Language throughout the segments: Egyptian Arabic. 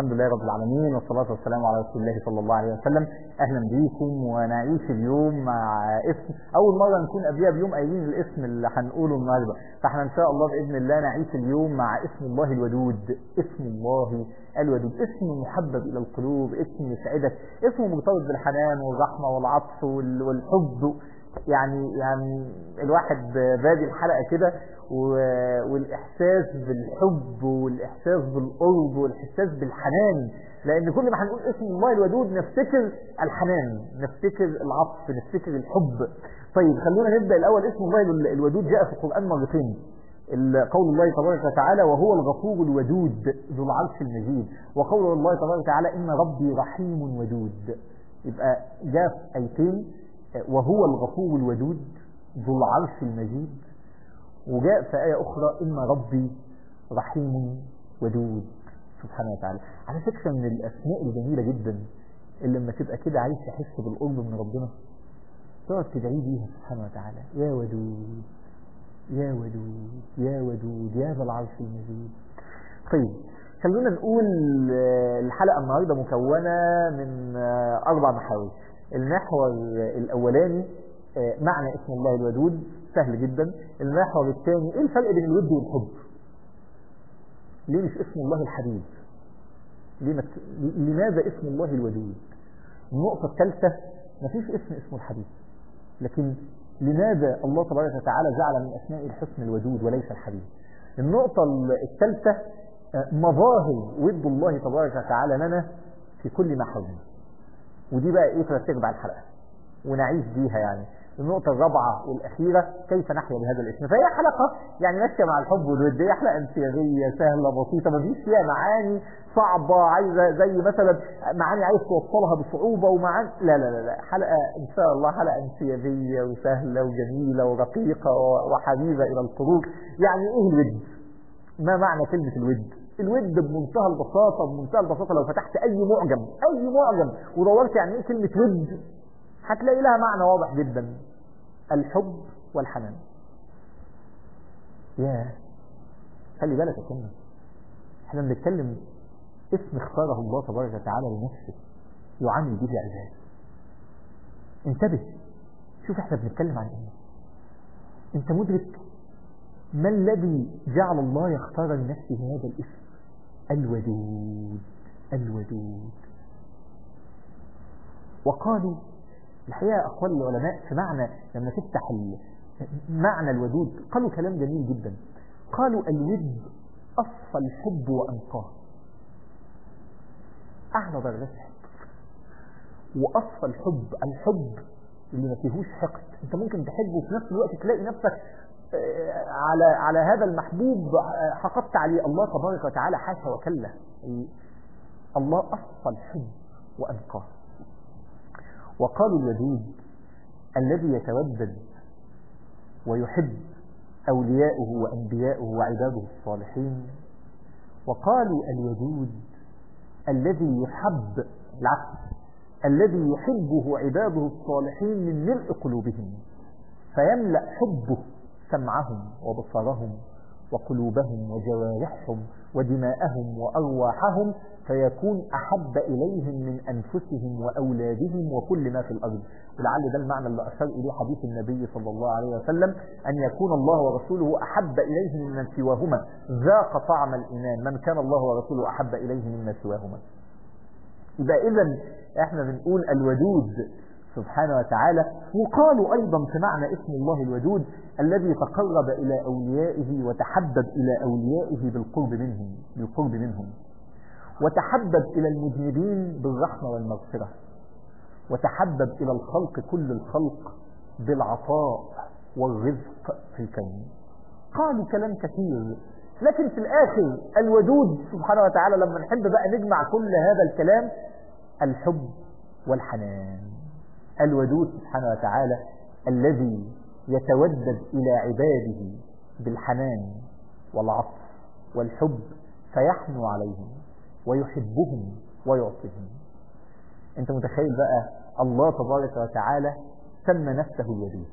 الحمد لله رب العالمين والصلاة والسلام على رسول الله صلى الله عليه وسلم أهلا بيكم ونعيش اليوم مع اسم أول مرة نكون قبلها بيوم قايلين الاسم اللي هنقوله النهاردة فاحنا إن شاء الله بإذن الله نعيش اليوم مع اسم الله الودود اسم الله الودود اسم محبب إلى القلوب اسم يسعدك اسم مرتبط بالحنان والرحمة والعطف وال- والحب يعني يعني الواحد بادي الحلقة كده و- والإحساس بالحب والإحساس بالقرب والإحساس بالحنان لأن كل ما هنقول اسم الله الودود نفتكر الحنان نفتكر العطف نفتكر الحب طيب خلونا نبدأ الأول اسم الله ال- الودود جاء في القرآن مرتين ال- قول الله تبارك وتعالى وهو الغفور الودود ذو العرش المجيد وقول الله تبارك وتعالى إن ربي رحيم ودود يبقى جاء في آيتين وهو الغفور الودود ذو العرش المجيد وجاء في آية أخرى إن ربي رحيم ودود سبحانه وتعالى على فكرة من الأسماء الجميلة جدا اللي لما تبقى كده عايز تحس بالقرب من ربنا تقعد تدعي بيها سبحانه وتعالى يا ودود يا ودود يا ودود يا ذا العرش المجيد طيب خلونا نقول آه، الحلقة النهاردة مكونة من آه، أربع محاور المحور الأولاني آه، معنى اسم الله الودود سهل جدا المحور الثاني ايه الفرق بين الود والحب ليه مش اسم الله الحبيب ليه مت... لماذا اسم الله الودود النقطة الثالثة مفيش اسم اسمه الحبيب لكن لماذا الله تبارك وتعالى جعل من أسماء الحسن الودود وليس الحبيب النقطة الثالثة آه، مظاهر ود الله تبارك وتعالى لنا في كل محور ودي بقى ايه ترتب على الحلقة ونعيش بيها يعني النقطة الرابعة والأخيرة كيف نحيا بهذا الاسم فهي حلقة يعني ماشية مع الحب والود هي حلقة انسيابية سهلة بسيطة ما فيش فيها معاني صعبة عايزة زي مثلا معاني عايز توصلها بصعوبة ومعاني لا لا لا, لا. حلقة إن شاء الله حلقة انسيابية وسهلة وجميلة ورقيقة و- وحبيبة إلى القلوب يعني إيه الود؟ ما معنى كلمة الود الود بمنتهى البساطة بمنتهى البساطة لو فتحت أي معجم أي معجم ودورت يعني إيه كلمة ود هتلاقي لها معنى واضح جدا الحب والحنان يا خلي بالك يا كنا احنا بنتكلم اسم اختاره الله تبارك وتعالى لنفسه يعامل به عباده انتبه شوف احنا بنتكلم عن ايه انت مدرك ما الذي جعل الله يختار لنفسه هذا الاسم الودود الودود وقالوا الحقيقة أقوال العلماء في معنى لما تفتح ال- معنى الودود قالوا كلام جميل جدا قالوا الود أصفى الحب وأنقاه أعلى درجات الحب وأصفى الحب الحب اللي ما فيهوش حقد أنت ممكن تحبه وفي نفس الوقت تلاقي نفسك آه، على على هذا المحبوب آه، حقدت عليه الله تبارك وتعالى حاشا وكلا الله أصفى الحب وأنقاه وقالوا الودود الذي يتودد ويحب أولياؤه وأنبياؤه وعباده الصالحين وقالوا الودود الذي يحب العكس الذي يحبه عباده الصالحين من ملء قلوبهم فيملأ حبه سمعهم وبصرهم وقلوبهم وجوارحهم ودماءهم وأرواحهم فيكون أحب إليهم من أنفسهم وأولادهم وكل ما في الأرض ولعل ده المعنى اللي أشار إليه حديث النبي صلى الله عليه وسلم أن يكون الله ورسوله أحب إليه ممن سواهما ذاق طعم الإيمان من كان الله ورسوله أحب إليه مما سواهما يبقى إذا احنا بنقول الودود سبحانه وتعالى وقالوا أيضا في معنى اسم الله الودود الذي تقرب إلى أوليائه وتحبب إلى أوليائه بالقرب منهم بالقرب منهم وتحبب إلى المذنبين بالرحمة والمغفرة وتحبب إلى الخلق كل الخلق بالعطاء والرزق في الكون قالوا كلام كثير لكن في الآخر الودود سبحانه وتعالى لما نحب بقى نجمع كل هذا الكلام الحب والحنان الودود سبحانه وتعالى الذي يتودد إلى عباده بالحنان والعطف والحب فيحنو عليهم ويحبهم ويعطيهم انت متخيل بقى الله تبارك وتعالى سمى نفسه الودود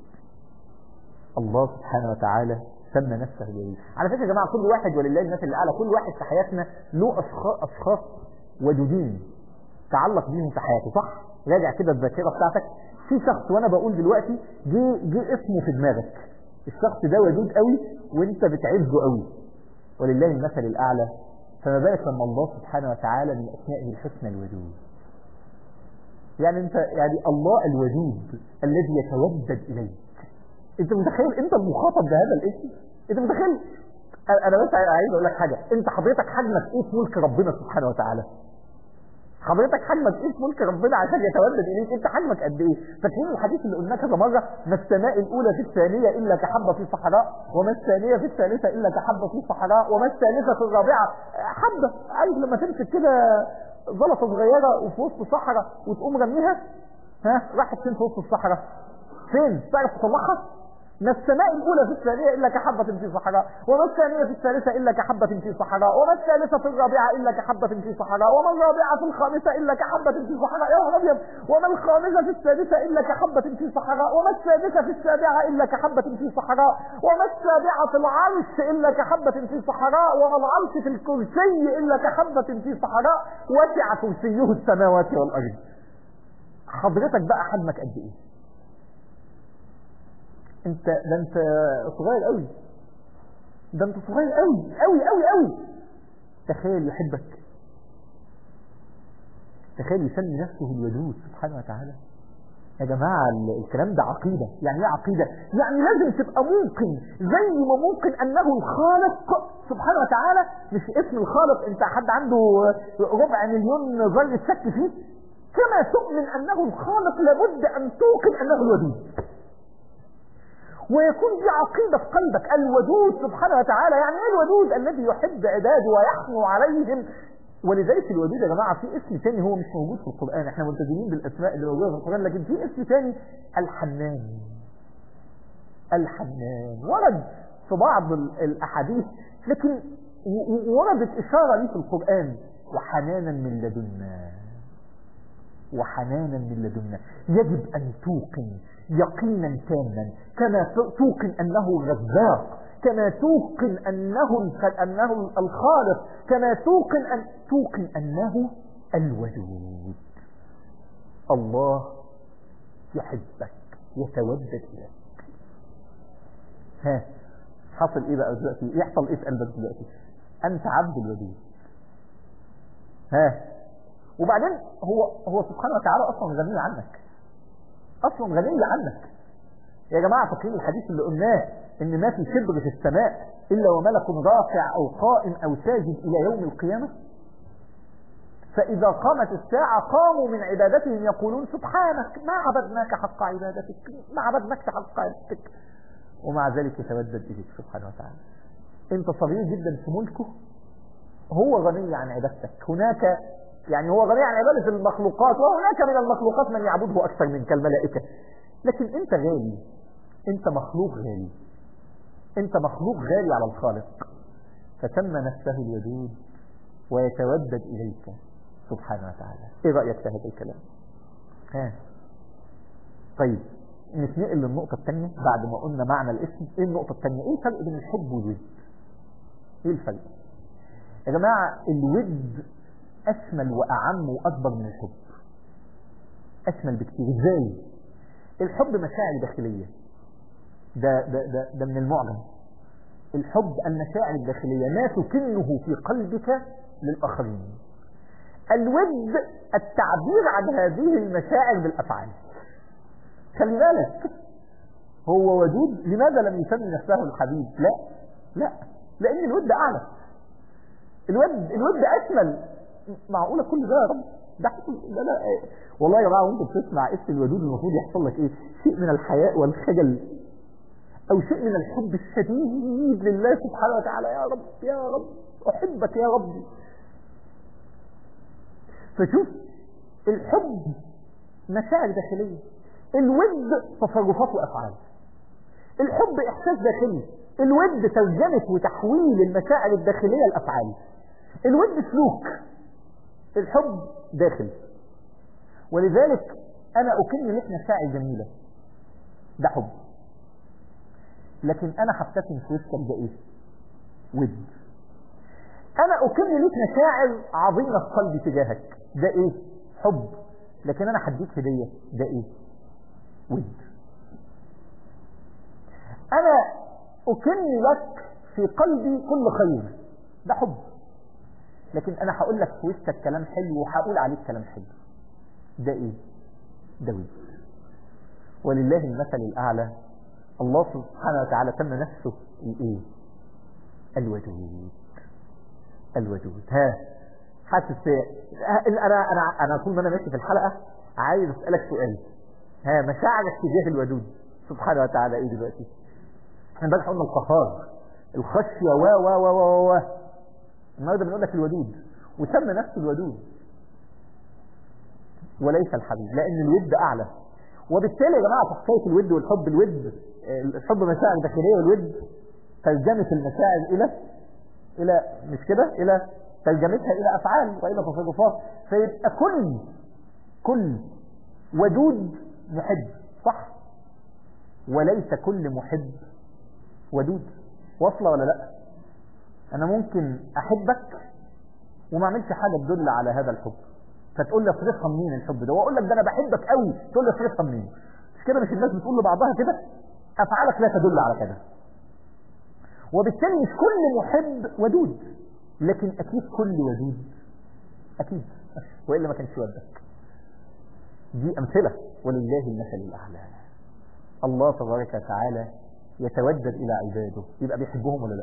الله سبحانه وتعالى سمى نفسه الودود على فكرة يا جماعة كل واحد ولله المثل الأعلى كل واحد في حياتنا له أشخاص, أشخاص ودودين تعلق بيهم في حياته صح راجع كده الذاكره بتاعتك في شخص وانا بقول دلوقتي جه جه اسمه في دماغك الشخص ده ودود قوي وانت بتعزه قوي ولله المثل الاعلى فما بالك لما الله سبحانه وتعالى من اسمائه الحسنى الودود يعني انت يعني الله الودود الذي يتودد اليك انت متخيل انت المخاطب بهذا الاسم انت متخيل انا بس عايز اقول لك حاجه انت حضرتك حجمك ايه في ملك ربنا سبحانه وتعالى حضرتك حجمك ايه في ملك ربنا عشان يتولد اليك انت حجمك قد ايه فاكرين الحديث اللي قلناه كذا مره ما السماء الاولى في الثانيه الا كحبه في صحراء وما الثانيه في الثالثه الا كحبه في صحراء وما الثالثه في الرابعه حبه عارف لما تمسك كده زلطه صغيره وفي وسط صحراء وتقوم رميها ها راحت فين في وسط الصحراء فين تعرف تطلعها ما السماء الأولى في الثانية إلا كحبة في صحراء وما الثانية في الثالثة إلا كحبة في صحراء وما الثالثة في الرابعة إلا كحبة في صحراء وما الرابعة في الخامسة إلا كحبة في صحراء يا نهار أبيض وما الخامسة في السادسة إلا كحبة في صحراء وما السادسة في السابعة إلا كحبة في صحراء وما السابعة في العرش إلا كحبة في صحراء وما العرش في الكرسي إلا كحبة في صحراء وسع كرسيه السماوات والأرض حضرتك بقى حجمك قد إيه انت ده انت صغير قوي ده انت صغير قوي قوي قوي قوي تخيل يحبك تخيل يسمي نفسه الودود سبحانه وتعالى يا جماعة الكلام ده عقيدة يعني ايه عقيدة يعني لازم تبقى موقن زي ما موقن انه الخالق سبحانه وتعالى مش اسم الخالق انت حد عنده ربع مليون ذرة شك فيه كما تؤمن انه الخالق لابد ان توقن انه الودود ويكون دي عقيدة في قلبك الودود سبحانه وتعالى يعني ايه الودود الذي يحب عباده ويحنو عليهم ولذلك الودود يا جماعة في اسم تاني هو مش موجود في القرآن احنا ملتزمين بالاسماء اللي موجودة في القرآن لكن في اسم تاني الحنان الحنان ورد في بعض الاحاديث لكن وردت اشارة ليه في القرآن وحنانا من لدنا وحنانا من لدنا يجب ان توقن يقينا تاما كما توقن انه الرزاق كما توقن انه انه الخالق كما توقن ان توقن انه الودود الله يحبك يتودد اليك ها حصل ايه بقى دلوقتي يحصل ايه في قلبك دلوقتي انت عبد الودود ها وبعدين هو هو سبحانه وتعالى اصلا غني عنك اصلا غني عنك يا جماعة فاكرين الحديث اللي قلناه ان ما في شبر في السماء الا وملك رافع او قائم او ساجد الى يوم القيامة فاذا قامت الساعة قاموا من عبادتهم يقولون سبحانك ما عبدناك حق عبادتك ما عبدناك حق عبادتك ومع ذلك يتودد اليك سبحانه وتعالى انت صغير جدا في ملكه هو غني عن عبادتك هناك يعني هو غني عن عبادة المخلوقات وهناك من المخلوقات من يعبده أكثر من كالملائكة لكن أنت غالي أنت مخلوق غالي أنت مخلوق غالي على الخالق فسمى نفسه الودود ويتودد إليك سبحانه وتعالى إيه رأيك في هذا الكلام ها طيب نتنقل للنقطة الثانية بعد ما قلنا معنى الاسم ايه النقطة الثانية ايه الفرق بين الحب والود ايه الفرق يا جماعة الود أشمل وأعم وأكبر من الحب أشمل بكثير إزاي الحب مشاعر داخلية ده, ده, ده, ده من المعجم الحب المشاعر الداخلية ما تكنه في قلبك للآخرين الود التعبير عن هذه المشاعر بالأفعال خلي بالك هو ودود لماذا لم يسمي نفسه الحبيب لا لا لأن الود أعلى الود الود أشمل معقولة كل ده يا رب ده لا لا والله يا جماعة وانت بتسمع اسم الودود المفروض يحصل لك ايه شيء من الحياء والخجل او شيء من الحب الشديد لله سبحانه وتعالى يا رب يا رب احبك يا رب فشوف الحب مشاعر داخلية الود تصرفات وافعال الحب احساس داخلي الود ترجمة وتحويل المشاعر الداخلية لافعال الود سلوك الحب داخل ولذلك انا اكن لك مشاعر جميلة ده حب لكن انا هبتسم في وشك ده ايه ود انا اكن ليك مشاعر عظيمة في قلبي تجاهك ده ايه حب لكن انا هديك هدية ده ايه ود انا اكن لك في قلبي كل خير ده حب لكن انا هقول لك في وشك كلام حلو وهقول عليك كلام حلو ده ايه ده ود ولله المثل الاعلى الله سبحانه وتعالى سمى نفسه الايه الودود الودود ها حاسس انا انا انا طول ما انا ماشي في الحلقه عايز اسالك سؤال ها مشاعرك تجاه الودود سبحانه وتعالى ايه دلوقتي احنا امبارح قلنا القهار الخشيه و و و و و النهارده بنقول لك الودود وسمى نفسه الودود وليس الحبيب لان الود اعلى وبالتالي يا جماعه في حكايه الود والحب الود الحب مشاعر داخليه والود ترجمه المشاعر الى الى مش كده الى ترجمتها الى افعال والى تصرفات فيبقى كل كل ودود محب صح وليس كل محب ودود واصله ولا لا انا ممكن احبك وما اعملش حاجه تدل على هذا الحب فتقول لي اصرفها منين الحب ده واقول لك ده انا بحبك قوي تقول لي اصرفها منين مش كده مش الناس بتقول لبعضها كده افعالك لا تدل على كده وبالتالي مش كل محب ودود لكن اكيد كل ودود اكيد والا ما كانش ودك دي امثله ولله المثل الاعلى الله تبارك وتعالى يتودد الى عباده يبقى بيحبهم ولا لا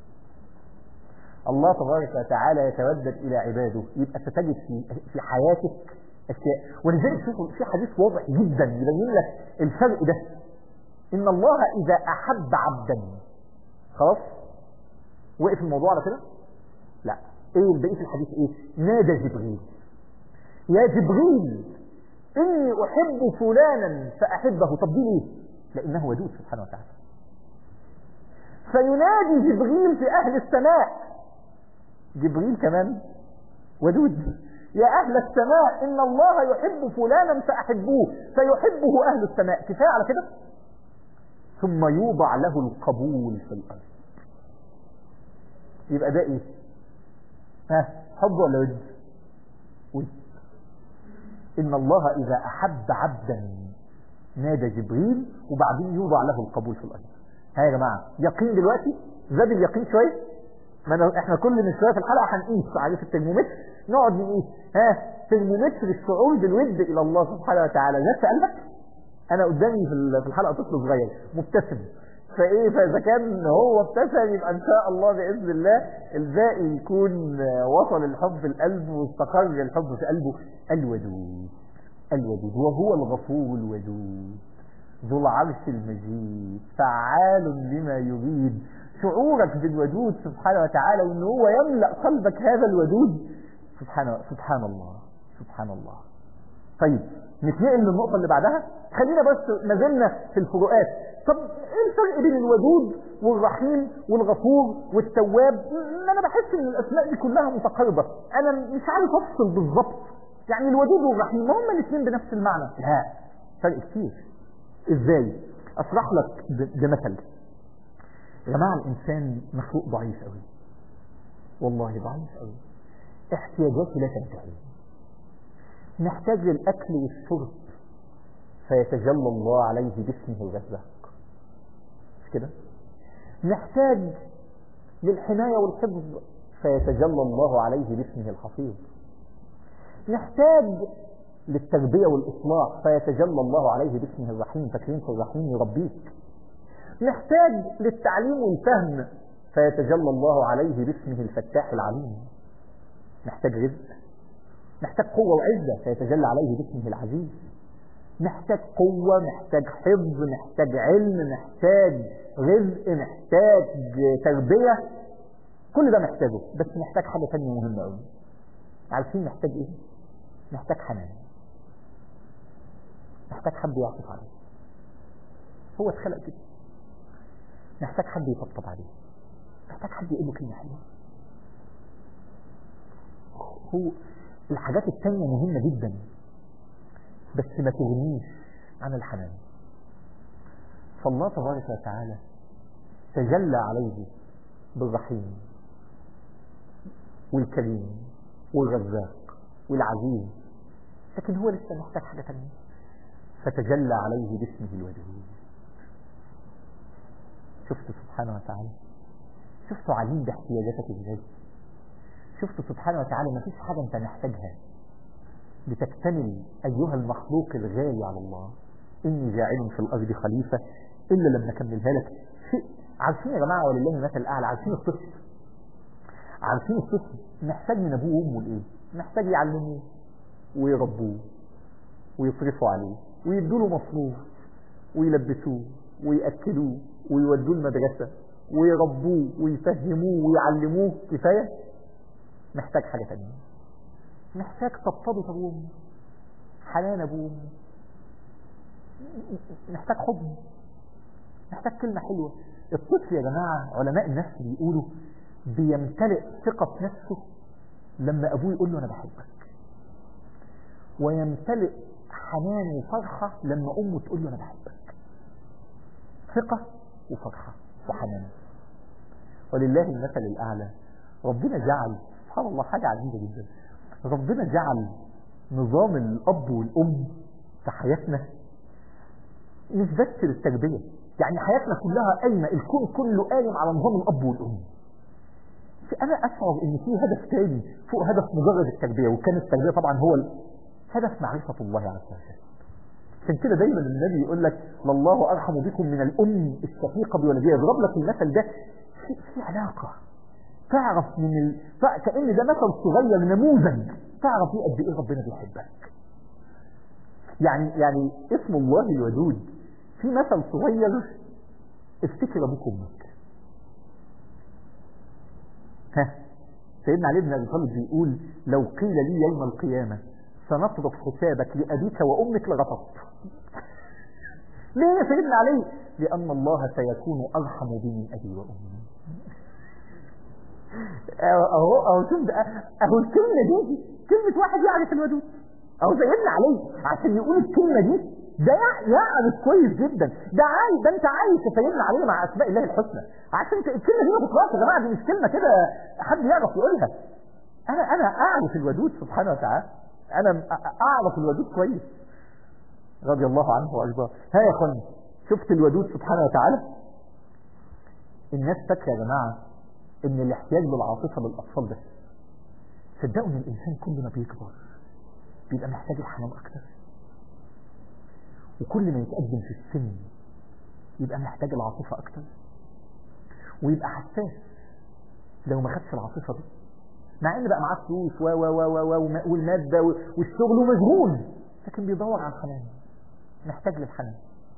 الله تبارك وتعالى يتودد الى عباده يبقى ستجد في في حياتك اشياء ولذلك شوفوا في حديث واضح جدا يبين لك الفرق ده ان الله اذا احب عبدا خلاص وقف الموضوع على كده لا ايه بقيه الحديث ايه نادى جبريل يا جبريل اني احب فلانا فاحبه طب دي ليه لانه ودود سبحانه وتعالى فينادي جبريل في اهل السماء جبريل كمان ودود يا أهل السماء إن الله يحب فلانا فأحبوه فيحبه أهل السماء كفاية على كده ثم يوضع له القبول في الأرض يبقى ده إيه ها حب ولا ود ود إن الله إذا أحب عبدا نادى جبريل وبعدين يوضع له القبول في الأرض ها يا جماعة يقين دلوقتي زاد اليقين شوية ما أنا احنا كل من شويه في الحلقه هنقيس عارف الترمومتر نقعد نقيس ها ترمومتر الشعور بالود الى الله سبحانه وتعالى زاد في قلبك انا قدامي في الحلقه طفل صغير مبتسم فايه فاذا كان هو ابتسم يبقى ان شاء الله باذن الله الباقي يكون وصل الحب القلب واستقر الحب في قلبه الودود الودود وهو الغفور الودود ذو العرش المجيد فعال لما يريد شعورك بالودود سبحانه وتعالى وان هو يملأ قلبك هذا الودود سبحان سبحان الله سبحان الله طيب نتنقل للنقطة اللي بعدها خلينا بس ما زلنا في الفروقات طب ايه الفرق بين الودود والرحيم والغفور والتواب انا بحس ان الاسماء دي كلها متقاربة انا مش عارف افصل بالظبط يعني الودود والرحيم ما هما الاثنين بنفس المعنى لا فرق كتير ازاي اشرح لك بمثل يا جماعة الإنسان مخلوق ضعيف قوي والله ضعيف قوي احتياجاته لا تنتهي نحتاج للأكل والشرب فيتجلى الله عليه باسمه الرزاق مش كده نحتاج للحماية والحفظ فيتجلى الله عليه باسمه الحفيظ نحتاج للتربية والإصلاح فيتجلى الله عليه باسمه الرحيم فاكرين في الرحيم يربيك نحتاج للتعليم والفهم فيتجلى الله عليه باسمه الفتاح العليم نحتاج رزق نحتاج قوة وعزة فيتجلى عليه باسمه العزيز نحتاج قوة محتاج حفظ محتاج علم محتاج رزق محتاج تربية كل ده محتاجه بس محتاج حاجة تانية مهمة قوي عارفين محتاج ايه محتاج حنان محتاج حد يعطف عليه هو اتخلق كده محتاج حد يطبطب عليه محتاج حد يقول له كلمه حلوه هو الحاجات التانية مهمة جدا بس ما تغنيش عن الحنان فالله تبارك وتعالى تجلى عليه بالرحيم والكريم والرزاق والعزيز لكن هو لسه محتاج حاجة تانية فتجلى عليه باسمه الودود شفت سبحانه وتعالى شفت عليم باحتياجاتك ازاي شفت سبحانه وتعالى ما فيش حاجة انت محتاجها لتكتمل ايها المخلوق الغالي على الله اني جاعل في الارض خليفة الا لما اكملها لك شيء عارفين يا جماعة ولله المثل الاعلى عارفين الطفل عارفين الطفل محتاج من ابوه وامه الايه محتاج يعلموه ويربوه ويصرفوا عليه ويدوا له مصروف ويلبسوه ويأكلوه ويودوه المدرسة ويربوه ويفهموه ويعلموه كفاية محتاج حاجة تانية محتاج طبطبة أبوه وأمه حنان أبوه وأمه محتاج حضن محتاج كلمة حلوة الطفل يا جماعة علماء النفس بيقولوا بيمتلئ ثقة في نفسه لما أبوه يقول له أنا بحبك ويمتلئ حنان وفرحة لما أمه تقول له أنا بحبك ثقة وفرحة وحنان ولله المثل الأعلى ربنا جعل سبحان الله حاجة عجيبة جدا ربنا جعل نظام الأب والأم في حياتنا مش بس للتربية يعني حياتنا كلها قايمة الكون كله قايم على نظام الأب والأم أنا أشعر إن في هدف تاني فوق هدف مجرد التربية وكان التربية طبعا هو هدف معرفة الله عز وجل عشان كده دايما النبي يقول لك لله أرحم بكم من الأم الشقيقة بولدها يضرب لك المثل ده في, في علاقة تعرف من ال... كأن ده مثل صغير نموذج تعرف ايه قد ايه ربنا بيحبك يعني يعني اسم الله الودود في مثل صغير افتكر ابوك وامك ها سيدنا علي بن ابي طالب بيقول لو قيل لي يوم القيامه سنطرق حسابك لابيك وامك لغفرت ليه يا سيدنا علي لان الله سيكون ارحم بي من ابي وامي اهو اهو شوف اهو الكلمه دي كلمه واحد يعرف الودود اهو سيدنا علي عشان يقول الكلمه دي ده يعرف كويس جدا ده عايز ده انت عايز سيدنا علي مع اسماء الله الحسنى عشان الكلمه دي ما تطلعش يا جماعه دي مش كلمه كده حد يعرف يقولها انا انا اعرف الودود سبحانه وتعالى انا اعرف الودود كويس رضي الله عنه وارضاه ها يا اخوان شفت الودود سبحانه وتعالى الناس فاكره يا جماعه ان الاحتياج للعاطفه للاطفال بس صدقوا ان الانسان كل ما بيكبر بيبقى محتاج الحنان اكتر وكل ما يتقدم في السن يبقى محتاج العاطفه اكتر ويبقى حساس لو ما خدش العاطفه دي مع ان بقى معاه فلوس و و و و والماده والشغل ومشغول لكن بيدور على الحنان محتاج للحنان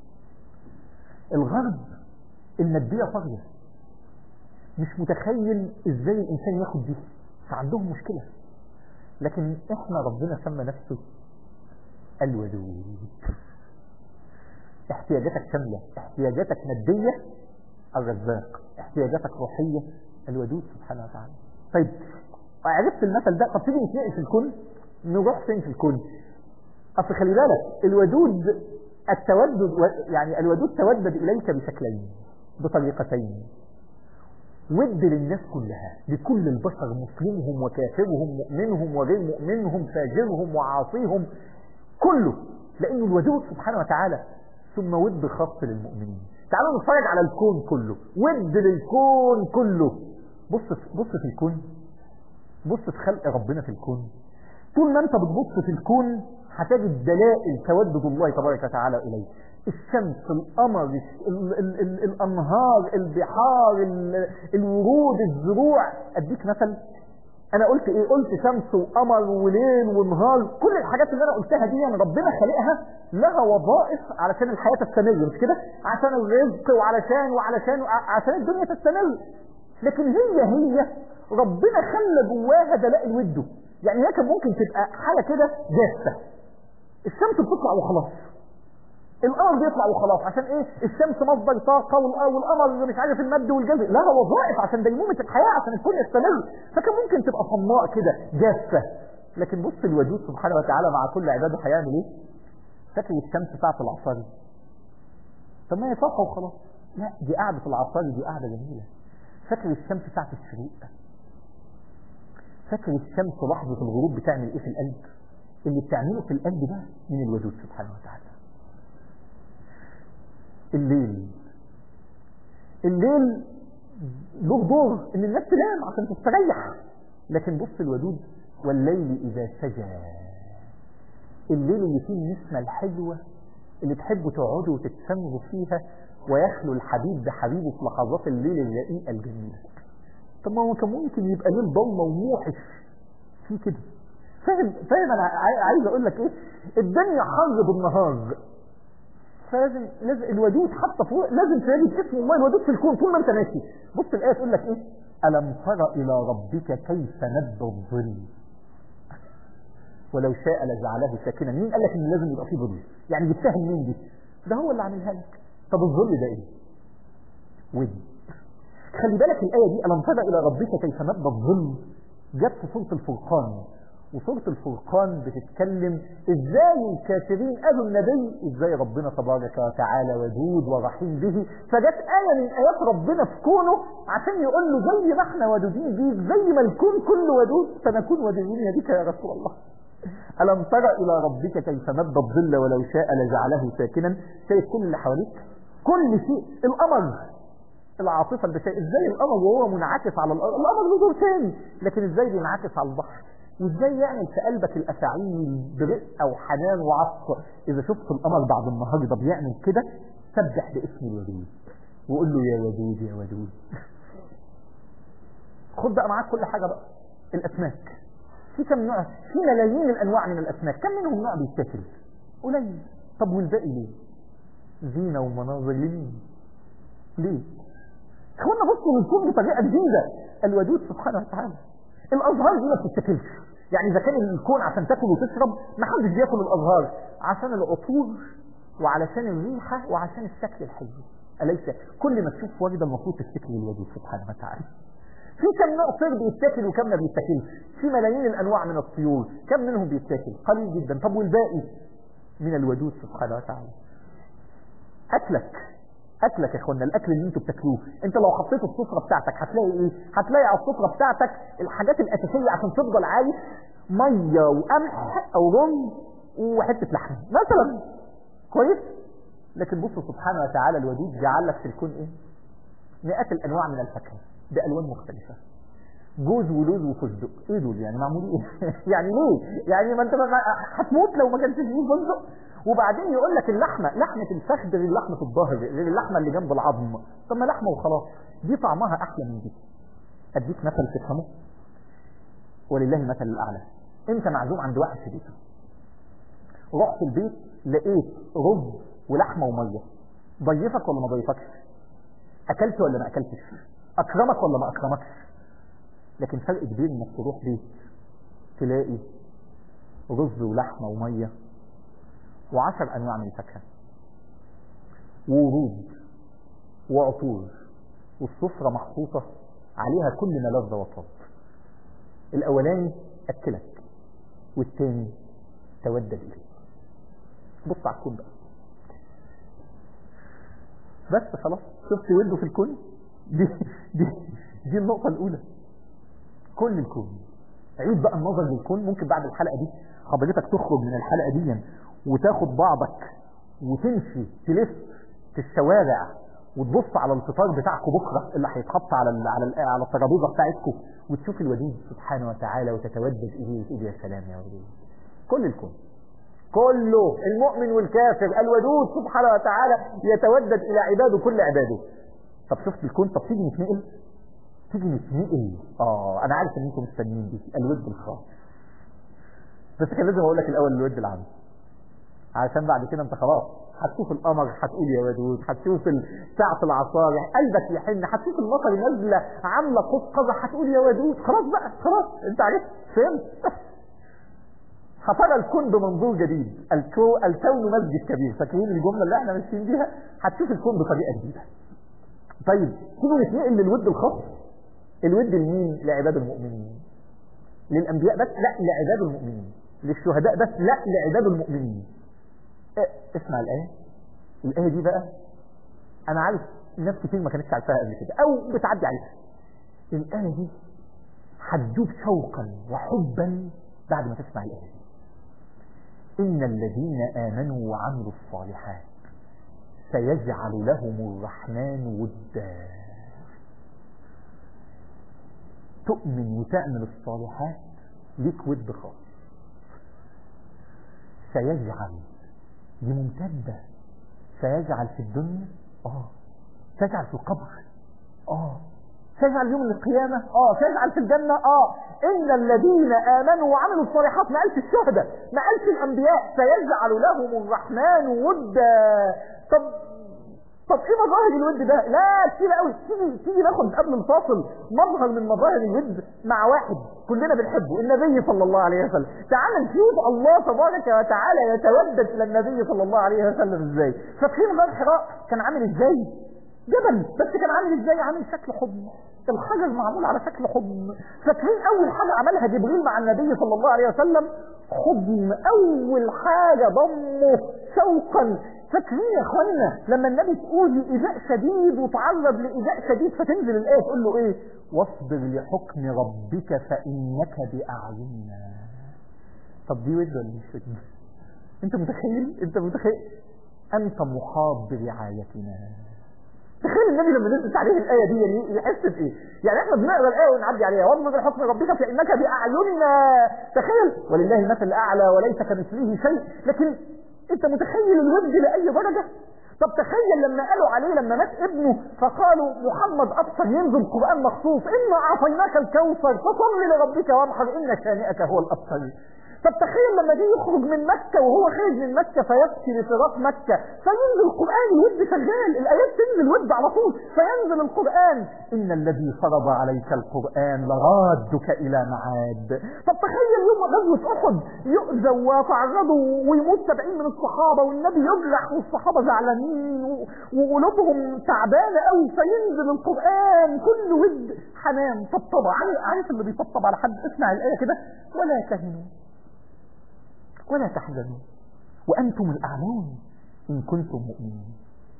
الغرب الماديه طاغيه مش متخيل ازاي الانسان ياخد دي فعندهم مشكله لكن احنا ربنا سمى نفسه الودود احتياجاتك كامله احتياجاتك ماديه الرزاق احتياجاتك روحيه الودود سبحانه وتعالى طيب عرفت المثل ده طب تيجي نتناقش في الكون نروح فين في الكون اصل خلي بالك الودود التودد يعني الودود تودد اليك بشكلين بطريقتين ود للناس كلها لكل البشر مسلمهم وكافرهم مؤمنهم وغير مؤمنهم فاجرهم وعاصيهم كله لانه الودود سبحانه وتعالى ثم ود خاص للمؤمنين تعالوا نتفرج على الكون كله ود للكون كله بص بص في الكون بص في خلق ربنا في الكون طول ما انت بتبص في الكون هتجد دلائل تودد الله تبارك وتعالى اليه الشمس القمر ال ال ال الانهار البحار الورود الزروع اديك مثل انا قلت ايه قلت شمس وقمر وليل ونهار كل الحاجات اللي انا قلتها دي يعني ربنا خلقها لها وظائف علشان الحياه تستمر مش كده عشان الرزق وعلشان وعلشان عشان الدنيا تستمر لكن هي هي ربنا خلى جواها دلائل وده يعني هي كان ممكن تبقى حاجه كده جافه الشمس بتطلع وخلاص القمر بيطلع وخلاص عشان ايه الشمس مصدر طاقه والقمر مش عارف المد والجلد لها وظائف عشان ديمومه الحياه عشان الكون يستمر فكان ممكن تبقى صماء كده جافه لكن بص الوجود سبحانه وتعالى مع كل عباده هيعمل ايه فاكر الشمس ساعه العصاري طب ما هي طاقه وخلاص لا دي قعده العصاري دي قعده جميله فاكر الشمس ساعه الشروق فاكر الشمس لحظة الغروب بتعمل ايه في القلب اللي بتعمله في القلب ده من الودود سبحانه وتعالى الليل الليل له دور ان الناس تنام عشان تستريح لكن بص الودود والليل اذا سجى الليل اللي فيه النسمة الحلوة اللي تحبوا تقعدوا وتتسمروا فيها ويخلو الحبيب بحبيبه في لحظات الليل الرقيقة الجميلة طب ما هو كان ممكن يبقى ليل ضلمة وموحش في كده فاهم فاهم انا عايز اقول لك ايه الدنيا حر بالنهار فلازم لازم الودود حتى فوق لازم تلاقي اسم الله الودود في الكون طول ما انت ماشي بص الايه تقول لك ايه الم تر الى ربك كيف ند الظل ولو شاء لجعله ساكنا مين قال لك ان لازم يبقى فيه ظل يعني جبتها منين دي ده هو اللي عاملها لك طب الظل ده ايه ودي خلي بالك الايه دي الم تر الى ربك كيف ند الظل جت في سوره الفرقان وسورة الفرقان بتتكلم ازاي الكافرين قالوا النبي ازاي ربنا تبارك وتعالى ودود ورحيم به فجت آية من آيات ربنا في كونه عشان يقول له زي ما احنا ودودين بيك زي ما الكون كله ودود فنكون ودودين بك يا رسول الله ألم تر إلى ربك كيف مد الظل ولو شاء لجعله ساكنا شايف كل اللي حواليك كل شيء القمر العاطفة البشرية ازاي القمر وهو منعكس على الأرض القمر له دور تاني لكن ازاي بينعكس على البحر وازاي يعمل في قلبك الافاعيل برقه وحنان وعطف اذا شفت القمر بعد النهار ده بيعمل كده سبح باسم الودود وقول له يا ودود يا ودود خد بقى معاك كل حاجه بقى الاسماك في كم نوع في ملايين الانواع من الاسماك كم منهم نوع بيتاكل قليل طب والباقي ليه زينه ومناظر لمين ليه اخوانا بصوا للكون بطريقه جديده الودود سبحانه وتعالى الازهار دي ما بتتاكلش يعني اذا كان الكون عشان تاكل وتشرب ما حدش بياكل الازهار عشان العطور وعلشان الريحه وعشان الشكل الحلو اليس كل ما تشوف وجد المفروض تفتكر الودود سبحانه وتعالى في كم نوع طير بيتاكل وكم ما بيتاكلش في ملايين الانواع من الطيور كم منهم بيتاكل قليل جدا طب والباقي من الودود سبحانه وتعالى اكلك اكلك يا اخوانا الاكل اللي انتوا بتاكلوه انت لو حطيت السفره بتاعتك هتلاقي ايه هتلاقي على السفره بتاعتك الحاجات الاساسيه عشان تفضل عايش ميه وقمح او رز وحته لحمه مثلا كويس لكن بصوا سبحانه وتعالى الودود جعل لك في الكون ايه مئات الانواع من الفاكهه بالوان مختلفه جوز ولوز وفستق ايه دول يعني معمولين ايه يعني ليه يعني ما انت هتموت لو ما كانش فيه فستق وبعدين يقول لك اللحمه لحمه الفخذ غير لحمه الظهر غير اللحمه اللي جنب العظم طب ما لحمه وخلاص دي طعمها احلى من دي اديك مثل تفهمه ولله المثل الاعلى انت معزوم عند واحد في بيته رحت البيت لقيت رز ولحمه وميه ضيفك ولا ما ضيفكش اكلت ولا ما اكلتش اكرمك ولا ما اكرمكش لكن فرق كبير انك تروح بيت تلاقي رز ولحمه وميه وعشر انواع من الفاكهه وورود وعطور والسفره محطوطه عليها كل ما لذ وطاب الاولاني اكلك والثاني تودد اليك بص على الكون بقى بس خلاص شفت وده في الكون دي دي دي النقطه الاولى كل الكون عيد بقى النظر للكون ممكن بعد الحلقه دي حضرتك تخرج من الحلقه دي وتاخد بعضك وتمشي تلف في الشوارع وتبص على الفطار بتاعكم بكره اللي هيتحط على ال على ال على الترابيزه بتاعتكم وتشوف الودود سبحانه وتعالى وتتودد اليه وتقول يا سلام يا ودود كل الكون كله المؤمن والكافر الودود سبحانه وتعالى يتودد الى عباده كل عباده طب شفت الكون طب تيجي نتنقل تيجي نتنقل اه انا عارف ان انتم مستنيين دي الود الخاص بس كان لازم اقول لك الاول الود العام عشان بعد كده انت خلاص هتشوف القمر هتقول يا ودود هتشوف ساعة العصار قلبك يحن هتشوف المطر نازلة عاملة قوس قزح هتقول يا ودود خلاص بقى خلاص انت عرفت فهمت هترى الكون بمنظور جديد الكو الكون مسجد كبير فاكرين الجملة اللي احنا ماشيين بيها هتشوف الكون بطريقة جديدة طيب تيجوا نتنقل للود الخاص الود لمين لعباد المؤمنين للانبياء بس لا لعباد المؤمنين للشهداء بس لا لعباد المؤمنين اسمع الآية الآية دي بقى أنا عارف ناس كتير ما كانتش عارفاها قبل كده أو بتعدي عليها الآية دي هتدوب شوقا وحبا بعد ما تسمع الآية دي إن الذين آمنوا وعملوا الصالحات سيجعل لهم الرحمن ودا تؤمن وتعمل الصالحات ليك ود خاص سيجعل دي ممتدة سيجعل في الدنيا اه سيجعل في القبر اه سيجعل يوم القيامة اه سيجعل في الجنة اه إن الذين آمنوا وعملوا الصالحات ما قالش الشهداء ما قالش الأنبياء سيجعل لهم الرحمن ودا طب طب ايه مظاهر الود ده لا كتير قوي تيجي تيجي ناخد قبل الفاصل مظهر من مظاهر الود مع واحد كلنا بنحبه النبي صلى الله عليه وسلم تعال نشوف الله تبارك وتعالى يتودد الى النبي صلى الله عليه وسلم ازاي فاكرين غار حراء كان عامل ازاي جبل بس كان عامل ازاي عامل شكل حضن الحجر معمول على شكل حضن فاكرين اول حاجه عملها جبريل مع النبي صلى الله عليه وسلم حضن اول حاجه ضمه شوقا فاكرين يا اخوانا لما النبي تقول ايذاء شديد وتعرض لايذاء شديد فتنزل الايه تقول له ايه واصبر لحكم ربك فانك باعيننا طب دي ود ولا مش ود انت متخيل انت متخيل انت محاط برعايتنا تخيل النبي لما نزلت عليه الايه دي يعني يحس بايه يعني احنا بنقرا الايه ونعدي عليها واصبر لحكم ربك فانك باعيننا تخيل ولله المثل الاعلى وليس كمثله شيء لكن انت متخيل الود لاي درجه طب تخيل لما قالوا عليه لما مات ابنه فقالوا محمد ابصر ينزل قران مخصوص انا اعطيناك الكوثر فصل لربك وانحر ان شانئك هو الابصر طب تخيل لما جه يخرج من مكة وهو خارج من مكة فيبكي لفراق مكة فينزل القرآن الود شغال الآيات تنزل ود على طول فينزل القرآن إن الذي فرض عليك القرآن لرادك إلى معاد طب تخيل يوم غزوة أحد يؤذى ويتعرضوا ويموت سبعين من الصحابة والنبي يجرح والصحابة زعلانين وقلوبهم تعبانة قوي فينزل القرآن كل ود حنان طبطبة عارف اللي بيطبطب على حد اسمع الآية كده ولا تهنوا ولا تحزنوا وأنتم الأعلون إن كنتم مؤمنين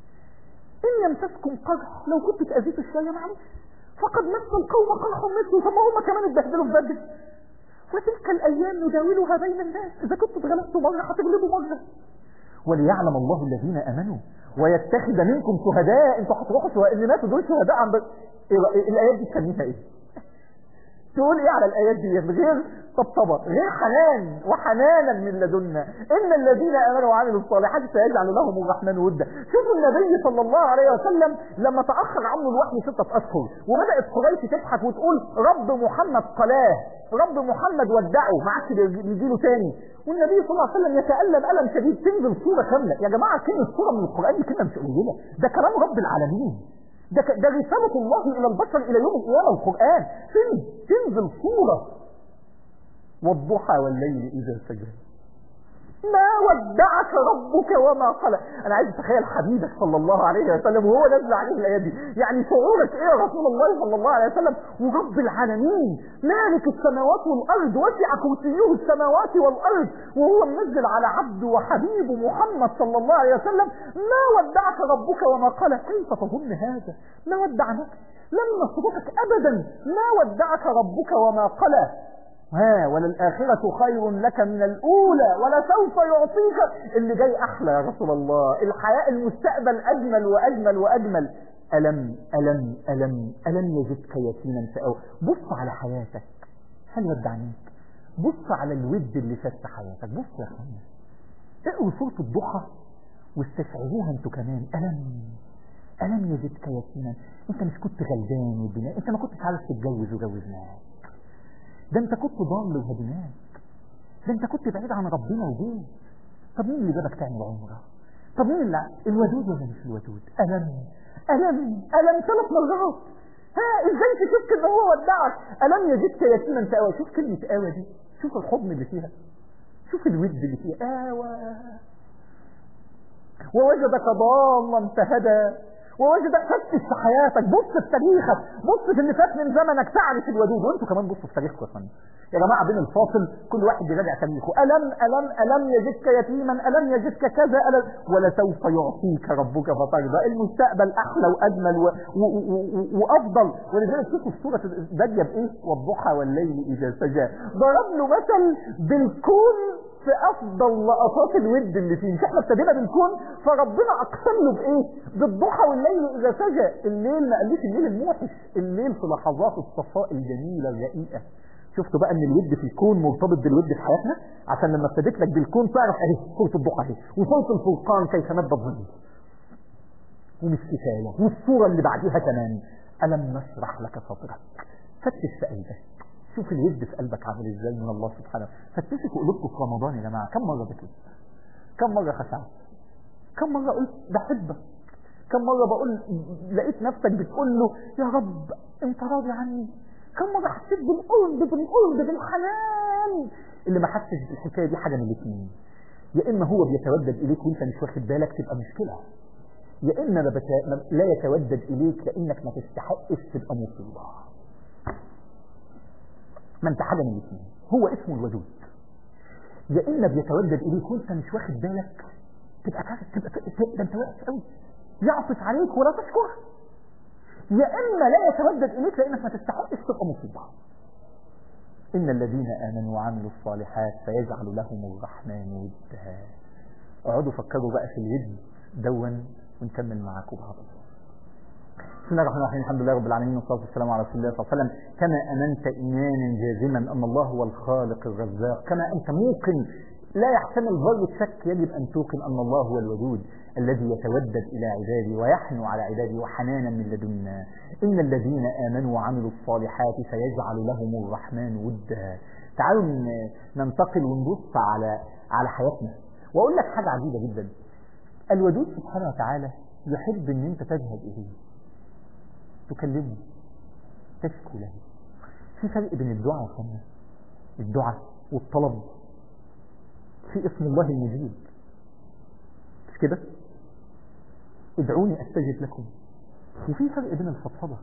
إن يمسسكم قرح لو كنت تأذيتوا شوية معلش فقد مس القوم قرح مثله ثم هم كمان اتبهدلوا في بدر وتلك الأيام نداولها بين الناس إذا كنتوا اتغلبتوا مرة هتغلبوا مرة وليعلم الله الذين أمنوا ويتخذ منكم شهداء انتوا هتروحوا شهداء اللي ماتوا دول شهداء عن بس إيه الآيات دي تسميها إيه؟ تقول ايه على الايات دي غير طبطبة غير حنان وحنانا من لدنا ان الذين امنوا وعملوا الصالحات سيجعل لهم الرحمن ودا شوفوا النبي صلى الله عليه وسلم لما تاخر عنه الوحي ستة اشهر وبدات قريش تضحك وتقول رب محمد قلاه رب محمد ودعه ما عادش بيجي له تاني والنبي صلى الله عليه وسلم يتالم الم شديد تنزل سوره كامله يا جماعه كلمه سوره من القران دي كلمه مش قليله ده كلام رب العالمين ده ده رسالة الله إلى البشر إلى يوم القيامة القرآن فين تنزل صورة والضحى والليل إذا سجى ما ودعك ربك وما قلى انا عايز اتخيل حبيبك صلى الله عليه وسلم وهو نزل عليه الايه دي يعني شعورك ايه يا رسول الله صلى الله عليه وسلم ورب العالمين مالك السماوات والارض وسع كرسيه السماوات والارض وهو منزل على عبده وحبيبه محمد صلى الله عليه وسلم ما ودعك ربك وما قلى كيف تظن هذا ما ودعناك لم نصرفك ابدا ما ودعك ربك وما قلى ها وللآخرة خير لك من الأولى ولسوف يعطيك اللي جاي أحلى يا رسول الله الحياة المستقبل أجمل وأجمل وأجمل ألم ألم ألم ألم يجدك يتيما فأو بص على حياتك هل ودعناك بص على الود اللي فات في حياتك بص يا أخوانا اقروا سورة الضحى واستشعروها انتوا كمان ألم ألم يجدك يتيما انت مش كنت غلبان والدنيا انت ما كنتش عارف تتجوز وجوزناك ده انت كنت ضال وهدناك ده انت كنت بعيد عن ربنا وجيت طب مين اللي جابك تعمل عمره طب مين اللي الودود ولا مش الودود ألم ألم ألم ثلاث مرات ها ازاي تشك ان هو ودعك ألم يجدك يتيما تآوى شوف كلمة آوى دي شوف الحضن اللي فيها شوف الود اللي فيها آوى ووجدك ضالا فهدى ووجدك فتش في حياتك بص في تاريخك بص في اللي فات من زمنك تعرف الودود وانتوا كمان بصوا في تاريخكم يا فندم يا جماعه بين الفاصل كل واحد يراجع تاريخه الم الم الم يجدك يتيما الم يجدك كذا الم ولسوف يعطيك ربك فترضى المستقبل احلى واجمل و... و... و... وافضل ولذلك شوفوا السوره باديه بايه والضحى والليل اذا سجى ضرب له مثل بالكون في افضل لقطات الود اللي فيه مش احنا ابتدينا بالكون فربنا اقسم له بايه بالضحى والليل اذا سجى الليل ما قاليش الليل الموحش الليل في لحظات الصفاء الجميله الرقيقه شفتوا بقى ان الود في الكون مرتبط بالود في حياتنا عشان لما ابتديت لك بالكون تعرف اهي سوره الضحى اهي وسوره الفرقان كيف مد الظل ومش كفايه والصوره اللي بعديها كمان الم نشرح لك صدرك فتش في قلبك شوف الود في قلبك عامل ازاي من الله سبحانه فتشوا في قلوبكم في رمضان يا جماعه كم مره بكيت كم مره خشعت كم مره قلت بحبك كم مره بقول لقيت نفسك بتقول له يا رب انت راضي عني كم مره حسيت بالقرب بالقرب بالحنان اللي ما حسش بالحكايه دي حاجه من الاثنين يا اما هو بيتودد اليك وانت مش واخد بالك تبقى مشكله يا اما ما بت... لا يتودد اليك لانك ما تستحقش تبقى مصيبه ما انت حاجه من الاثنين هو اسمه الودود يا اما بيتودد اليك وانت مش واخد بالك تبقى كارثه تبقى ده انت وحش قوي يعطف عليك ولا تشكر يا اما لا يتودد اليك لانك ما تستحقش تبقى مصيبه ان الذين امنوا وعملوا الصالحات فيجعل لهم الرحمن ودا اقعدوا فكروا بقى في الود دون ونكمل معاكم بعض بسم الله الرحمن الرحيم الحمد لله رب العالمين والصلاه والسلام على رسول الله صلى الله عليه وسلم كما امنت ايمانا جازما ان الله هو الخالق الرزاق كما انت موقن لا يحتمل ذره شك يجب ان توقن ان الله هو الودود الذي يتودد الى عباده ويحنو على عباده وحنانا من لدنا ان الذين امنوا وعملوا الصالحات سيجعل لهم الرحمن ودا تعالوا ننتقل ونبص على على حياتنا واقول لك حاجه عجيبه جدا الودود سبحانه وتعالى يحب ان انت تذهب اليه تكلمه تشكو له في فرق بين الدعاء والصلاة الدعاء والطلب في اسم الله المجيب مش كده ادعوني استجب لكم وفي فرق بين الفضفضة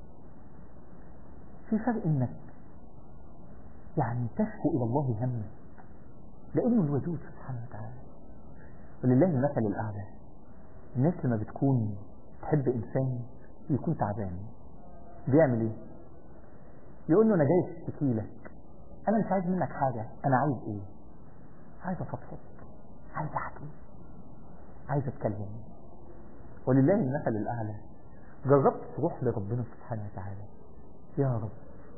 في فرق انك يعني تشكو الى الله همك لانه الودود سبحانه وتعالى ولله المثل الاعلى الناس لما بتكون تحب انسان يكون تعبان بيعمل ايه يقول له انا جاي اشتكي لك انا مش عايز منك حاجه انا عايز ايه عايز افضفض عايز احكي عايز اتكلم ولله المثل الاعلى جربت تروح لربنا سبحانه وتعالى يا رب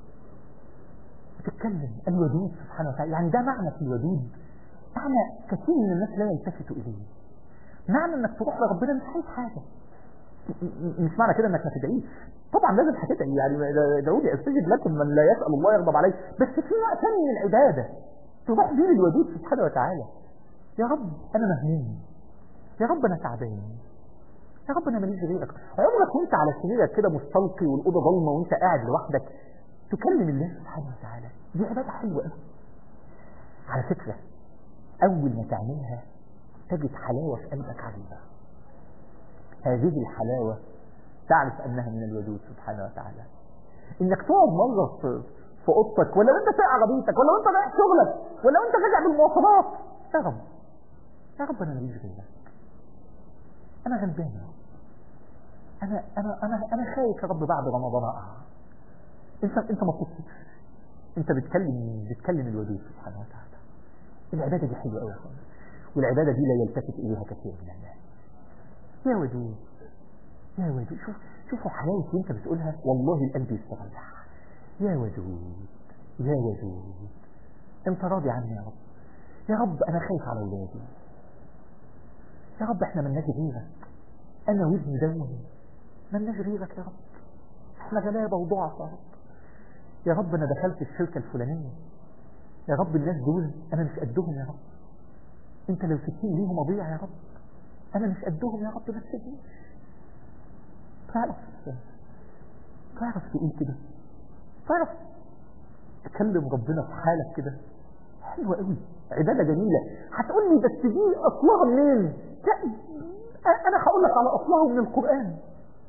تتكلم الودود سبحانه وتعالى يعني ده معنى في الودود معنى كثير من الناس لا يلتفتوا اليه معنى انك تروح لربنا مش عايز حاجه مش معنى كده انك ما تدعيش طبعا لازم هتدعي يعني ادعوني استجب لكم من لا يسال الله يغضب عليه بس في نوع ثاني من العباده تروح بيه للودود سبحانه وتعالى يا رب انا مهموم يا رب انا تعبان يا رب انا ماليش غيرك عمرك وانت على سريرك كده مستلقي والاوضه ضلمه وانت قاعد لوحدك تكلم الله سبحانه وتعالى دي عباده حلوه قوي على فكره اول ما تعملها تجد حلاوه في قلبك عجيبه هذه الحلاوة تعرف أنها من الودود سبحانه وتعالى إنك تقعد مرة في, في أوضتك ولا أنت في عربيتك ولا أنت رايح شغلك ولا أنت راجع بالمواصلات يا رب يا رب أنا ماليش غيرك أنا غلبان يا رب أنا أنا أنا أنا خايف يا رب بعد رمضان أقع أنت أنت ما تصدقش أنت بتكلم بتكلم الودود سبحانه وتعالى العبادة دي حلوة قوي والعبادة دي لا يلتفت إليها كثير من الناس يا ودود يا ودود شوف شوفوا حلاوة وانت بتقولها والله القلب يستريح يا ودود يا ودود انت راضي عني يا رب يا رب انا خايف على اولادي يا رب احنا ملناش غيرك انا وابني دون ملناش غيرك يا رب احنا غلابة وضعف يا رب يا رب انا دخلت الشركة الفلانية يا رب الناس دول انا مش قدهم يا رب انت لو سبتني ليهم اضيع يا رب انا مش قدهم يا رب بس دي تعرف تعرف تقول كده تعرف تكلم ربنا في حالك كده حلوة قوي عبادة جميلة هتقول لي بس دي اصلها منين انا هقول لك على اصلها من القرآن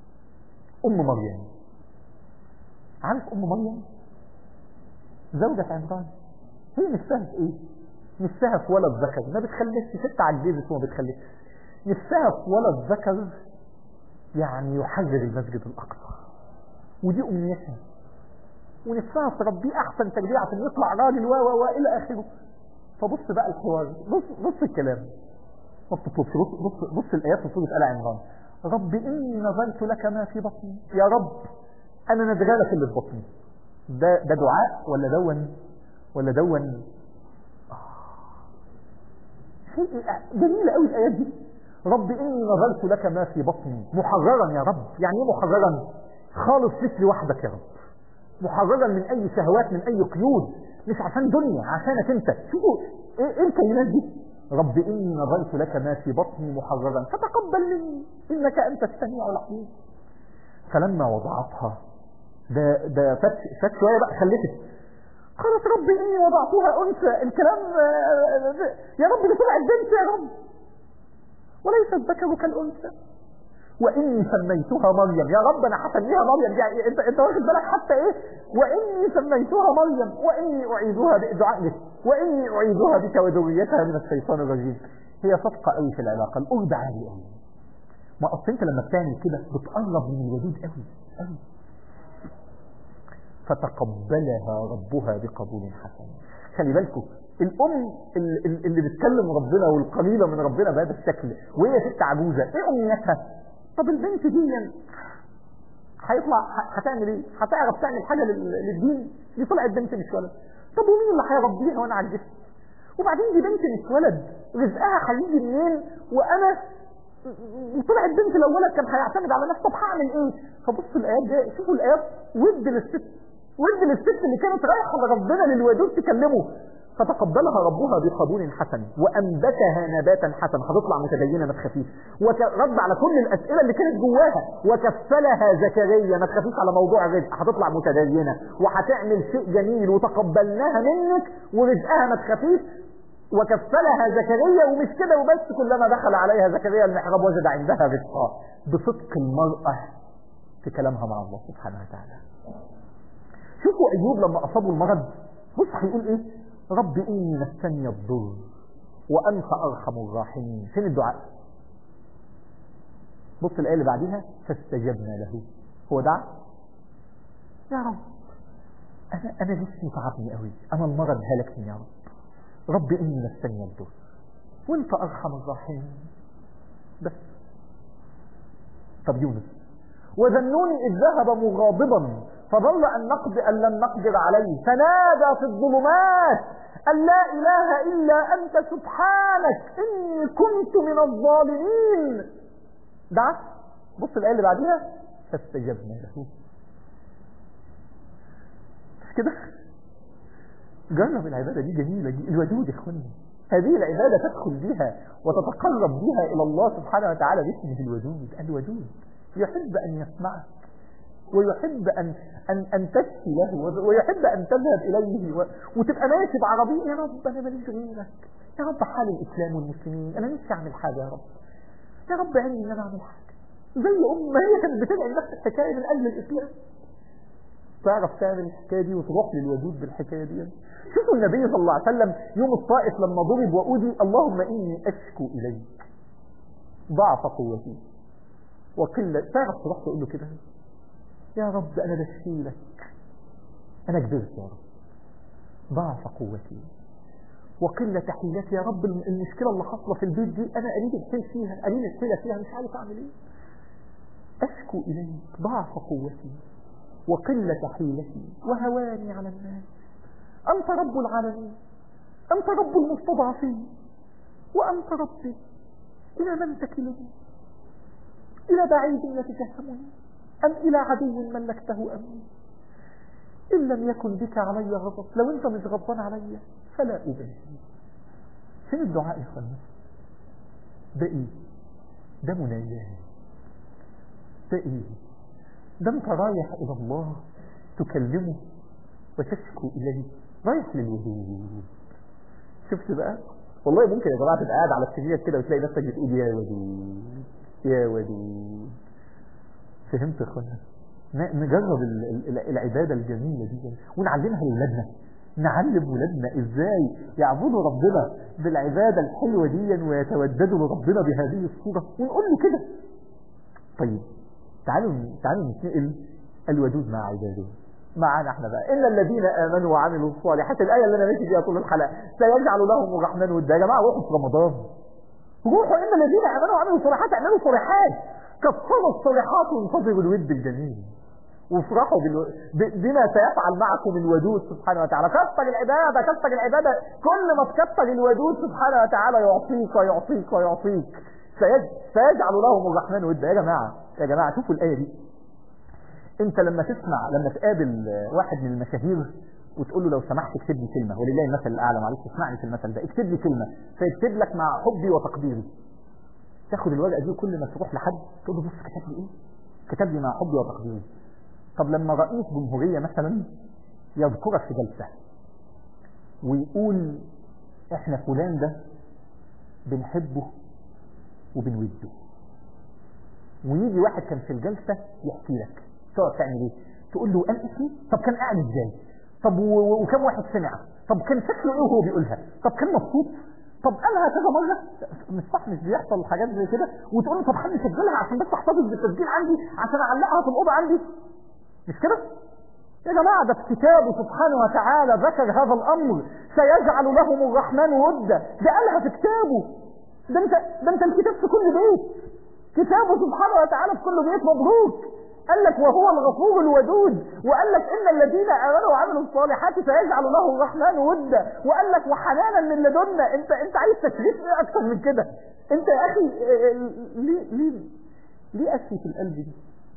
ام مريم عارف ام مريم زوجة عمران هي نفسها في ايه نفسها في ولد ذكر ما بتخلفش ست عجزت وما بتخلفش نفسها في ولد ذكر يعني يحرر المسجد الاقصى ودي امنيتها ونفسها تربيه احسن تربيه عشان يطلع راجل و و الى اخره فبص بقى الحوار بص بص الكلام بص بص بص بص, بص الايات في سوره ال عمران رب اني نظرت لك ما في بطني يا رب انا ندرى لك اللي في بطني ده ده دعاء ولا دون ولا دون شيء جميله قوي الايات دي رب اني نظرت لك ما في بطني محررا يا رب يعني ايه محررا خالص لك لوحدك يا رب محررا من اي شهوات من اي قيود مش عشان دنيا عشانك انت شوفوا ايه, إيه الكلمات دي رب اني نظرت لك ما في بطني محررا فتقبل مني انك انت السميع العليم فلما وضعتها ده ده فات فات شويه بقى خلفت قالت رب اني وضعتها انثى الكلام يا رب دي طلعت بنت يا رب وليس الذكر كالانثى واني سميتها مريم يا رب انا هسميها مريم يعني انت انت واخد بالك حتى ايه واني سميتها مريم واني اعيذها بدعاء لك واني اعيذها بك وذريتها من الشيطان الرجيم هي صدقه قوي في العلاقه القرب عالي قوي ما اصل انت لما بتعمل كده بتقرب من الوجود قوي قوي فتقبلها ربها بقبول حسن خلي بالكم الام اللي, اللي بتكلم ربنا والقليله من ربنا بهذا الشكل وهي ست عجوزه ايه امنيتها طب البنت دي هيطلع هتعمل ايه هتعرف تعمل حاجه للدين دي طلعت بنت مش ولد طب ومين اللي هيربيها وانا عجزت وبعدين دي بنت مش ولد رزقها هيجي منين وانا طلعت بنت لو ولد كان هيعتمد على نفسه طب هعمل ايه فبص الايات دي شوفوا الايات ود للست ود للست اللي كانت رايحه لربنا للودود تكلمه فتقبلها ربها بقبول حسن وأنبتها نباتا حسن هتطلع متدينة ما تخافيش ورد على كل الأسئلة اللي كانت جواها وكفلها زكريا ما تخافيش على موضوع الرزق هتطلع متدينة وهتعمل شيء جميل وتقبلناها منك ورزقها ما تخافيش وكفلها زكريا ومش كده وبس كلما دخل عليها زكريا المحراب وجد عندها رزقا بصدق المرأة في كلامها مع الله سبحانه وتعالى شوفوا أيوب لما أصابه المرض بص هيقول إيه رب إني مسني الضر وأنت أرحم الراحمين فين الدعاء بص الآية اللي بعديها فاستجبنا له هو دعا يا رب أنا أنا جسمي تعبني قوي أنا المرض هلكني يا رب رب إني مسني الضر وأنت أرحم الراحمين بس طب يونس وذنوني إذ ذهب مغاضبا فظل أن نقدر أن لن نقدر عليه فنادى في الظلمات أن لا إله إلا أنت سبحانك إني كنت من الظالمين دعا بص الآية اللي بعديها فاستجبنا له مش كده جرب العبادة دي جميلة دي الودود يا اخواني هذه العبادة تدخل بها وتتقرب بها إلى الله سبحانه وتعالى باسمه الودود الودود يحب أن يسمعك ويحب أن أن أن تشفي له ويحب أن تذهب إليه و... وتبقى ماشي بعربية يا رب أنا ماليش غيرك يا رب حال الإسلام والمسلمين أنا نفسي أعمل حاجة يا رب يا رب عيني إن أنا أعمل حاجة زي أم ما هي كانت بتدعي نفس الحكاية من أجل الإسلام تعرف تعمل الحكاية دي وتروح للودود بالحكاية دي شوفوا النبي صلى الله عليه وسلم يوم الطائف لما ضرب وأودي اللهم إني أشكو إليك ضعف قوتي وقلة تعرف تروح تقول له كده يا رب أنا بشفي لك أنا كبرت يا رب ضعف قوتي وقلة حيلتي يا رب المشكلة اللي حاصلة في البيت دي أنا قليل الحيل فيها قليل الحيلة فيها مش عارف أعمل إيه أشكو إليك ضعف قوتي وقلة حيلتي وهواني على الناس أنت رب العالمين أنت رب المستضعفين وأنت ربي إلى من تكلني إلى بعيد يتجهمني أم إلى عدو ملكته أمري إن لم يكن بك علي غضب لو أنت مش غضبان علي فلا أبالي فين الدعاء يا اخوانا ده إيه ده مناجاة ده إيه ده أنت رايح إلى الله تكلمه وتشكو إليه رايح للوجود شفت بقى والله ممكن يا جماعة تبقى قاعد على السرير كده وتلاقي نفسك بتقول يا ودود يا ودود فهمت يا اخوانا نجرب العبادة الجميلة دي ونعلمها لولادنا نعلم ولادنا ازاي يعبدوا ربنا بالعبادة الحلوة دي ويتوددوا لربنا بهذه الصورة ونقول له كده طيب تعالوا تعالوا نتنقل الودود مع عباده معانا احنا بقى ان الذين امنوا وعملوا الصالحات الايه اللي انا ماشي فيها طول الحلقه سيجعل لهم الرحمن ودا يا جماعه روحوا في رمضان روحوا ان الذين امنوا وعملوا الصالحات اعملوا صالحات كفروا الصالحات وانتظروا الود الجميل وافرحوا بالو... بما سيفعل معكم الودود سبحانه وتعالى كثر العبادة كثر العبادة كل ما تكثر الودود سبحانه وتعالى يعطيك ويعطيك ويعطيك سيج... سيجعل لهم الرحمن ودا يا جماعة يا جماعة شوفوا الآية دي انت لما تسمع لما تقابل واحد من المشاهير وتقول له لو سمحت اكتب لي كلمة ولله المثل الأعلى معلش اسمعني في المثل ده اكتب لي كلمة فيكتب لك مع حبي وتقديري تاخد الورقة دي كل ما تروح لحد تقول له بص كتب لي ايه كتب لي مع حبي وتقديري طب لما رئيس جمهورية مثلا يذكرك في جلسة ويقول احنا فلان ده بنحبه وبنوده ويجي واحد كان في الجلسة يحكي لك تقعد تعمل ايه تقول له قال اسمي طب كان قاعد ازاي طب وكم واحد سمع طب كان شكله ايه وهو بيقولها طب كان مبسوط طب قالها كذا مرة مش صح مش بيحصل حاجات زي كده وتقول له طب خلي سجلها عشان بس احتفظ بالتسجيل عندي عشان اعلقها في الاوضه عندي مش كده يا جماعة ده في كتابه سبحانه وتعالى ذكر هذا الأمر سيجعل لهم الرحمن ودا ده قالها في كتابه ده انت, ده انت الكتاب في كل بيت كتابه سبحانه وتعالى في كل بيت مبروك قال لك وهو الغفور الودود وقال لك إن الذين آمنوا وعملوا الصالحات سيجعل له الرحمن ودا وقال لك وحنانا من لدنا انت انت عايز تشريف ايه اكتر من كده انت يا اخي ليه ليه ليه قسوة القلب دي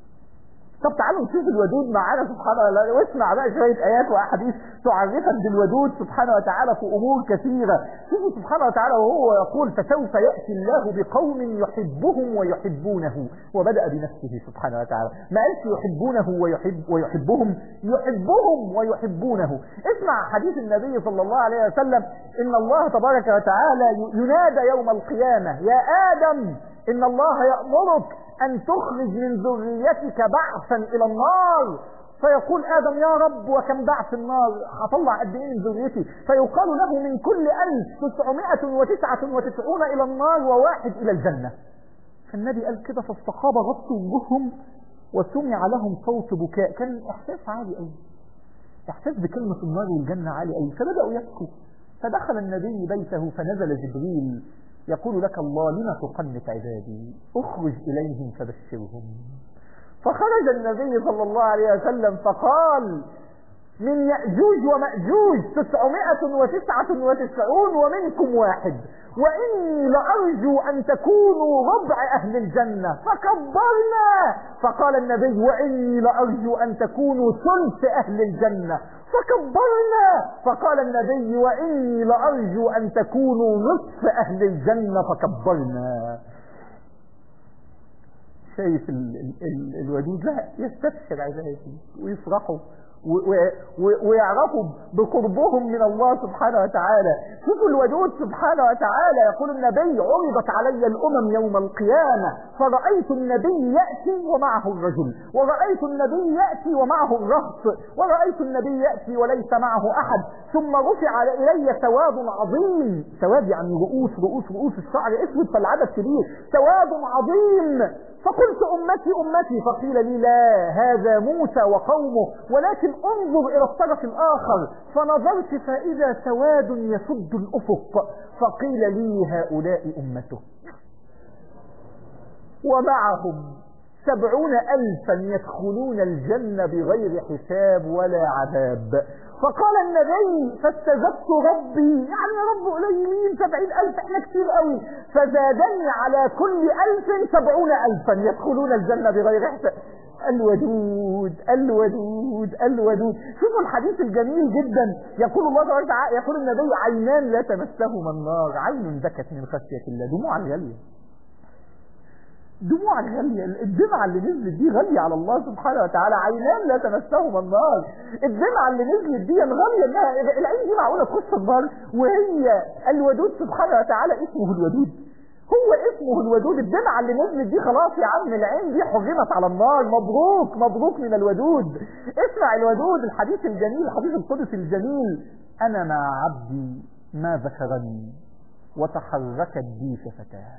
طب تعالوا نشوف الودود معانا سبحانه وتعالى واسمع بقى شوية آيات وأحاديث تعرفك بالودود سبحانه وتعالى في أمور كثيرة شوفوا سبحانه وتعالى وهو يقول فسوف يأتي الله بقوم يحبهم ويحبونه وبدأ بنفسه سبحانه وتعالى ما قالش يحبونه ويحب ويحبهم يحبهم ويحبونه اسمع حديث النبي صلى الله عليه وسلم إن الله تبارك وتعالى ينادى يوم القيامة يا آدم إن الله يأمرك أن تخرج من ذريتك بعثا إلى النار فيقول آدم يا رب وكم بعث النار هطلع قد ايه من ذريتي فيقال له من كل ألف تسعمائة وتسعة وتسعون إلى النار وواحد إلى الجنة فالنبي قال كده فالصحابة غطوا وجوههم وسمع لهم صوت بكاء كان إحساس عالي قوي إحساس بكلمة النار والجنة عالي قوي فبدأوا يبكوا فدخل النبي بيته فنزل جبريل يقول لك الله لما تقنط عبادي اخرج إليهم فبشرهم فخرج النبي صلى الله عليه وسلم فقال من يأجوج ومأجوج تسعمائة وتسعة وتسعون ومنكم واحد وإني لأرجو أن تكونوا ربع أهل الجنة فكبرنا فقال النبي وإني لأرجو أن تكونوا ثلث أهل الجنة فكبرنا فقال النبي وإني لأرجو أن تكونوا نصف أهل الجنة فكبرنا شايف ال ال ال الودود لا يستبشر عبادي ويفرحوا ويعرفوا بقربهم من الله سبحانه وتعالى شوفوا الودود سبحانه وتعالى يقول النبي عرضت علي الأمم يوم القيامة فرأيت النبي يأتي ومعه الرجل ورأيت النبي يأتي ومعه الرهط ورأيت النبي يأتي وليس معه أحد ثم رفع إلي سواد عظيم سواد يعني رؤوس رؤوس رؤوس الشعر اسود فالعدد كبير سواد عظيم فقلت أمتي أمتي فقيل لي لا هذا موسى وقومه ولكن انظر إلى الطرف الآخر فنظرت فإذا سواد يسد الأفق فقيل لي هؤلاء أمته ومعهم سبعون ألفا يدخلون الجنة بغير حساب ولا عذاب فقال النبي فاستزدت ربي يعني يا رب قليلين سبعين ألف احنا كتير قوي فزادني على كل ألف سبعون ألفا يدخلون الجنة بغير حساب الودود الودود الودود شوفوا الحديث الجميل جدا يقول الله تعالى يقول النبي عينان لا تمسهما النار عين بكت من خشية الله دموع غالية دموع غالية الدمعة اللي نزلت دي غالية على الله سبحانه وتعالى عينان لا تمسهما النار الدمعة اللي نزلت دي غالية انها العين دي معقولة تخش النار وهي الودود سبحانه وتعالى اسمه الودود هو اسمه الودود الدمعة اللي نزلت دي خلاص يا عم العين دي حرمت على النار مبروك مبروك من الودود اسمع الودود الحديث الجميل الحديث القدسي الجميل أنا مع عبدي ما ذكرني وتحركت بي شفتاه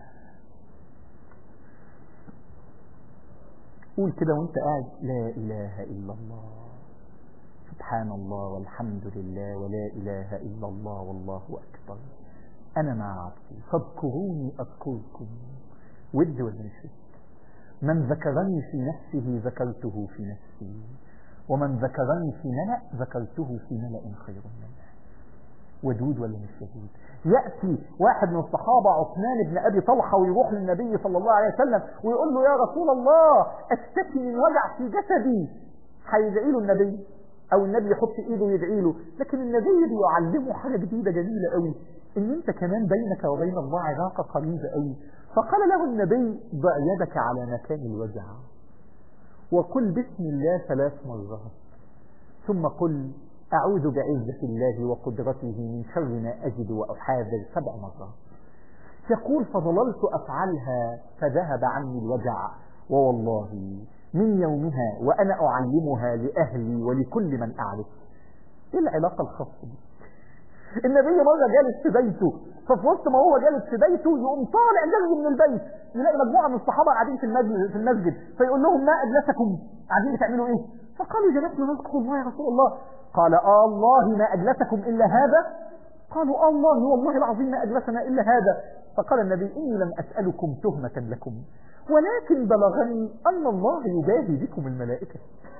قول كده وانت قاعد لا إله إلا الله سبحان الله والحمد لله ولا إله إلا الله والله أكبر أنا مع عبدي فاذكروني أذكركم ود ولا مش ود من ذكرني في نفسه ذكرته في نفسي ومن ذكرني في ملأ ذكرته في ملأ خير منه ودود ولا مش ودود يأتي واحد من الصحابة عثمان بن أبي طلحة ويروح للنبي صلى الله عليه وسلم ويقول له يا رسول الله أشتكي من وجع في جسدي هيدعي له النبي أو النبي يحط إيده ويدعي له لكن النبي بيعلمه حاجة جديدة جميلة قوي إن أنت كمان بينك وبين الله علاقة قريبة قوي فقال له النبي ضع يدك على مكان الوجع وقل بسم الله ثلاث مرات ثم قل أعوذ بعزة الله وقدرته من شر ما أجد وأحاذر سبع مرات يقول فظللت أفعلها فذهب عني الوجع ووالله من يومها وأنا أعلمها لأهلي ولكل من أعرف إيه العلاقة الخاصة دي النبي مرة جالس في بيته ففي وسط ما هو جالس في بيته يقوم طالع جري من البيت يلاقي مجموعة من الصحابة قاعدين في المسجد في المسجد فيقول لهم ما أجلسكم قاعدين بتعملوا إيه؟ فقالوا جلسنا نذكر الله يا رسول الله قال آه الله ما أجلسكم إلا هذا قالوا آه الله والله العظيم ما أجلسنا إلا هذا فقال النبي إني لم أسألكم تهمة لكم ولكن بلغني أن الله يباهي بكم الملائكة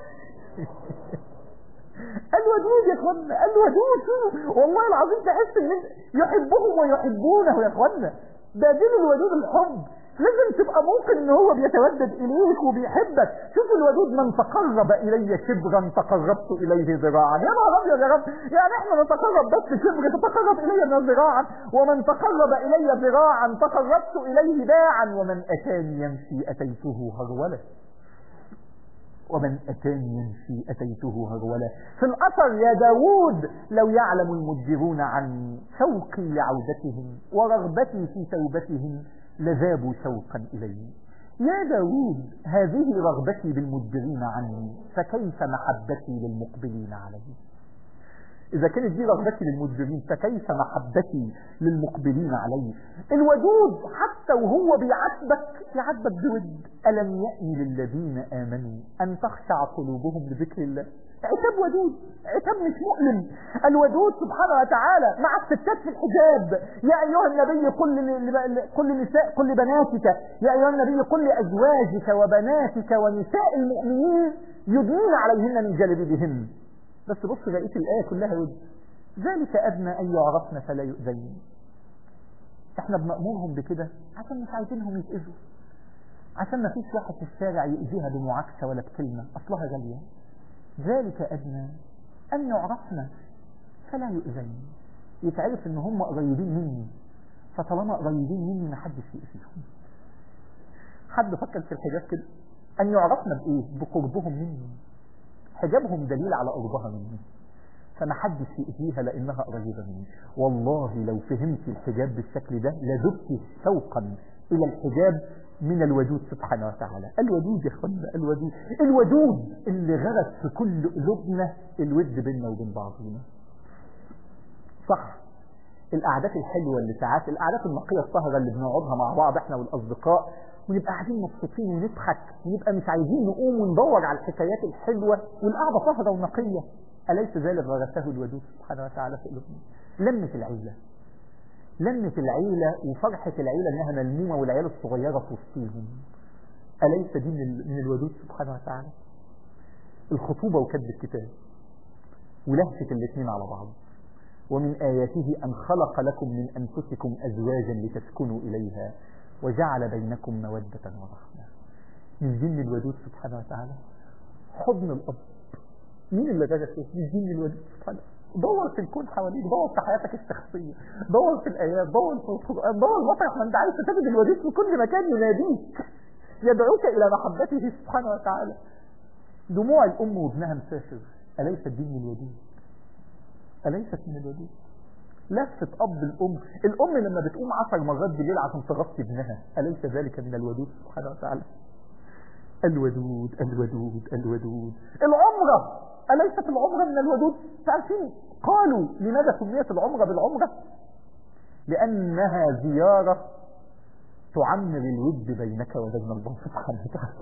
الودود يا اخوانا الودود والله العظيم تحس ان يحبهم ويحبونه يا اخوانا ده دين الودود الحب لازم تبقى ممكن ان هو بيتودد اليك وبيحبك شوف الودود من تقرب الي شبرا تقربت اليه ذراعا يا نهار ابيض يا رب يعني احنا نتقرب بس شبر تتقرب الي ذراعا ومن تقرب الي ذراعا تقربت اليه باعا ومن اتاني يمشي اتيته هروله ومن أتاني يمشي أتيته هرولا في الأثر يا داود لو يعلم المدبرون عني شوقي لعودتهم ورغبتي في توبتهم لذابوا شوقا إلي يا داود هذه رغبتي بالمدبرين عني فكيف محبتي للمقبلين علي إذا كانت دي رغبتي للمدبرين فكيف محبتي للمقبلين علي الودود حتى وهو بيعاتبك يعاتبك بود ألم يأن للذين آمنوا أن تخشع قلوبهم لذكر الله عتاب ودود عتاب مش مؤلم الودود سبحانه وتعالى مع الستات في الحجاب يا أيها النبي قل قل نساء قل بناتك يا أيها النبي قل لأزواجك وبناتك ونساء المؤمنين يدنين عليهن من جلبيبهن بس بص بقية الآية كلها ود ذلك أدنى أن يعرفن فلا يؤذين احنا بنأمرهم بكده عشان مش عايزينهم يتأذوا عشان ما فيش واحد في الشارع يؤذيها بمعاكسة ولا بكلمة أصلها غالية ذلك أدنى أن يعرفن فلا يؤذين يتعرف ان هم قريبين مني فطالما قريبين مني ما حدش يؤذيهم حد فكر في الحجاب كده أن يعرفن بإيه بقربهم مني حجابهم دليل على قربها مني فما حدش يأذيها لأنها قريبة مني والله لو فهمت الحجاب بالشكل ده لذبت شوقا إلى الحجاب من الودود سبحانه وتعالى الودود يا اخوانا الودود الودود اللي غرس في كل قلوبنا الود بيننا وبين بعضنا صح القعدات الحلوة اللي ساعات القعدات النقية السهرة اللي بنقعدها مع بعض احنا والأصدقاء ونبقى قاعدين مبسوطين ونضحك ونبقى مش عايزين نقوم وندور على الحكايات الحلوة والقعدة سهرة ونقية أليس ذلك غرسه الودود سبحانه وتعالى في قلوبنا لمة العيلة لمة العيلة وفرحة العيلة انها ملمومة والعيال الصغيرة في وسطيهم أليس دي من الودود سبحانه وتعالى الخطوبة وكتب الكتاب ولهفة الاثنين على بعض ومن آياته أن خلق لكم من أنفسكم أزواجا لتسكنوا إليها وجعل بينكم مودة ورحمة مش دي من الودود سبحانه وتعالى حضن الأب مين اللي غرسه مش دي من الودود سبحانه دور في الكون حواليك دور في حياتك الشخصية دور في الآيات دور في القرآن دور مطرح ما انت عايز تجد الودود في كل مكان يناديك يدعوك إلى محبته سبحانه وتعالى دموع الأم وابنها مسافر أليست دي من الودود أليست من الودود لفة أب الأم الأم لما بتقوم عشر مرات بالليل عشان تغطي ابنها أليس ذلك من الودود سبحانه وتعالى الودود الودود الودود العمرة أليست العمرة من الودود تعرفين قالوا لماذا سميت العمرة بالعمرة لأنها زيارة تعمر الود بينك وبين الله سبحانه وتعالى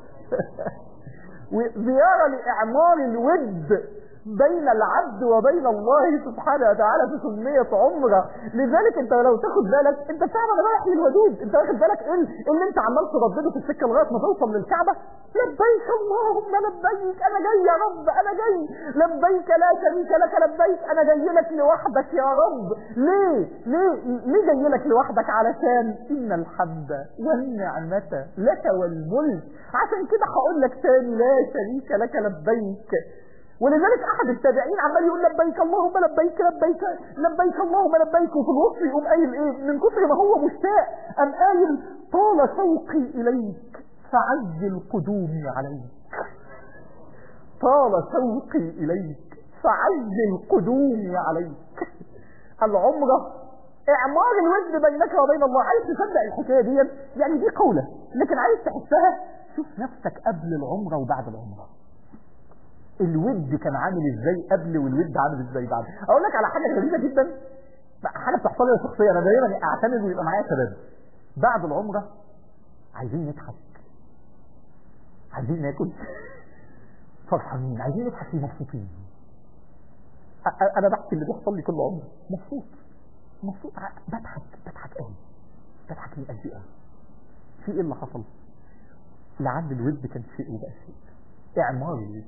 وزيارة لإعمار الود بين العبد وبين الله سبحانه وتعالى فسميت عمرة لذلك انت لو تاخد بالك انت فعلا رايح للودود انت واخد بالك ايه اللي انت عمال تردده في السكه لغايه ما توصل للكعبه لبيك اللهم لبيك انا جاي يا رب انا جاي لبيك لا شريك لك لبيك انا جاي لك لوحدك يا رب ليه ليه ليه جاي لك لوحدك علشان ان الحمد والنعمه لك والملك عشان كده هقول لك تاني لا شريك لك لبيك ولذلك احد التابعين عمال يقول لبيك اللهم لبيك لبيك لبيك اللهم لبيك وفي الوصف يقوم قايل ايه من كثر ما هو مشتاق ام قايل طال شوقي اليك فعجل قدومي عليك طال شوقي اليك فعجل قدومي عليك العمره اعمار الود بينك وبين الله عايز تصدق الحكايه دي يعني دي قوله لكن عايز تحسها شوف نفسك قبل العمره وبعد العمره الود كان عامل ازاي قبل والود عامل ازاي بعد اقول لك على حاجه غريبه جدا حاجه بتحصل لي شخصيا انا دايما اعتمد ويبقى معايا شباب بعد العمره عايزين نضحك عايزين ناكل فرحانين عايزين نضحك مبسوطين انا بحكي اللي بيحصل لي كل عمره مبسوط مبسوط بضحك بضحك قوي بضحك من قلبي قوي في ايه اللي حصل لعل الود كان شيء وبقى شيء اعمار الود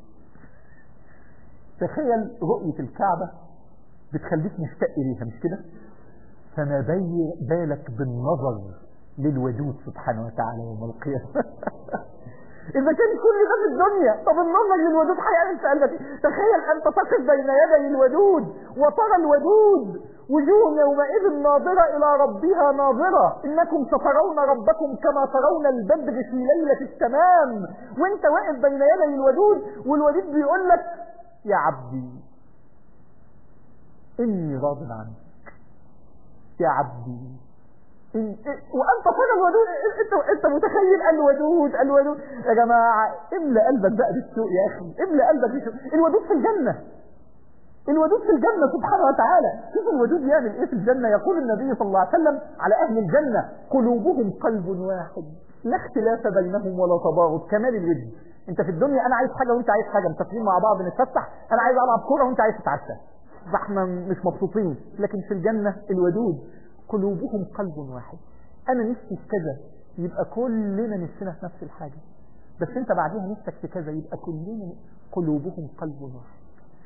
تخيل رؤية الكعبة بتخليك مشتاق إليها مش كده فما بي بالك بالنظر للودود سبحانه وتعالى يوم القيامة إذا كان كل ده في الدنيا طب النظر للودود هيعمل في قلبك تخيل أنت تقف بين يدي الودود وترى الودود وجوه يومئذ ناظرة إلى ربها ناظرة إنكم سترون ربكم كما ترون البدر في ليلة التمام وانت واقف بين يدي الودود والودود بيقول لك يا عبدي إني راض عنك يا عبدي إن... وأنت ترى الودود أنت, أنت متخيل الودود الودود يا جماعة املأ قلبك بقى بالسوء يا أخي املأ قلبك بالسوء الودود في الجنة الودود في الجنة سبحانه وتعالى شوف الودود يعمل ايه في الجنة يقول النبي صلى الله عليه وسلم على أهل الجنة قلوبهم قلب واحد لا اختلاف بينهم ولا تباغض كمال الود انت في الدنيا انا عايز حاجة وانت عايز حاجة متفقين مع بعض نتفتح انا عايز العب كورة وانت عايز تتعشى فاحنا مش مبسوطين لكن في الجنة الودود قلوبهم قلب واحد انا نفسي في كذا يبقى كلنا نفسنا في نفس الحاجة بس انت بعديها نفسك في كذا يبقى كلنا قلوبهم قلب واحد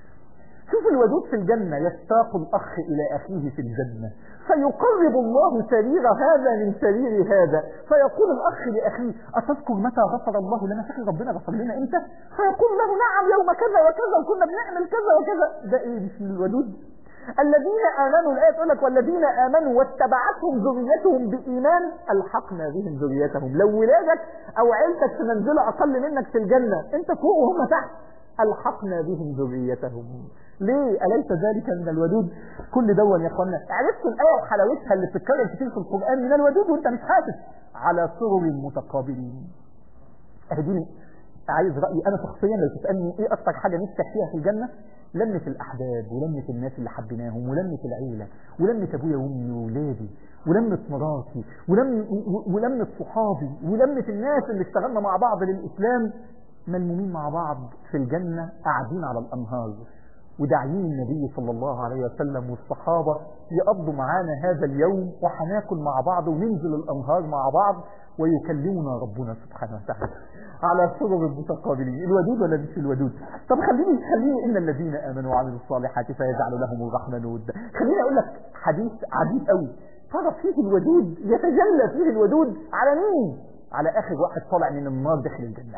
شوف الودود في الجنة يشتاق الأخ إلى أخيه في الجنة فيقرب الله سرير هذا من سرير هذا فيقول الأخ لأخيه أتذكر متى غفر الله لنا فاكر ربنا غفر لنا إمتى فيقول له نعم يوم كذا وكذا وكنا بنعمل كذا وكذا ده إيه مش من الودود الذين آمنوا الآية تقول لك والذين آمنوا واتبعتهم ذريتهم بإيمان ألحقنا بهم ذريتهم لو ولادك أو عيلتك في منزلة أقل منك في الجنة أنت فوق وهم تحت ألحقنا بهم ذريتهم ليه أليس ذلك من الودود كل دول يا اخوانا عرفتوا الآية وحلاوتها اللي بتتكرر كتير في القرآن من الودود وانت مش حاسس على سرر متقابلين اهديني عايز رأيي أنا شخصيا لو تسألني إيه أكتر حاجة نفسك فيها في الجنة لمة الأحباب ولمة الناس اللي حبيناهم ولمة العيلة ولمة أبويا وأمي وولادي ولمة مراتي ولم ولمة صحابي ولمة الناس اللي اشتغلنا مع بعض للإسلام ملمومين مع بعض في الجنة قاعدين على الأنهار وداعين النبي صلى الله عليه وسلم والصحابة يقضوا معانا هذا اليوم وحناكل مع بعض وننزل الأنهار مع بعض ويكلمنا ربنا سبحانه وتعالى على سرر المتقابلين الودود ولا مش الودود طب خليني خليني إن الذين آمنوا وعملوا الصالحات فيجعل لهم الرحمن ودا خليني أقول لك حديث عجيب قوي ترى فيه الودود يتجلى فيه الودود على مين على آخر واحد طالع من النار داخل الجنة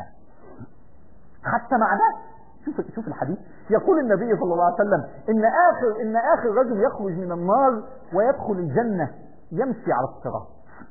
حتى مع ده شوف شوف الحديث يقول النبي صلى الله عليه وسلم ان اخر ان اخر رجل يخرج من النار ويدخل الجنه يمشي على الصراط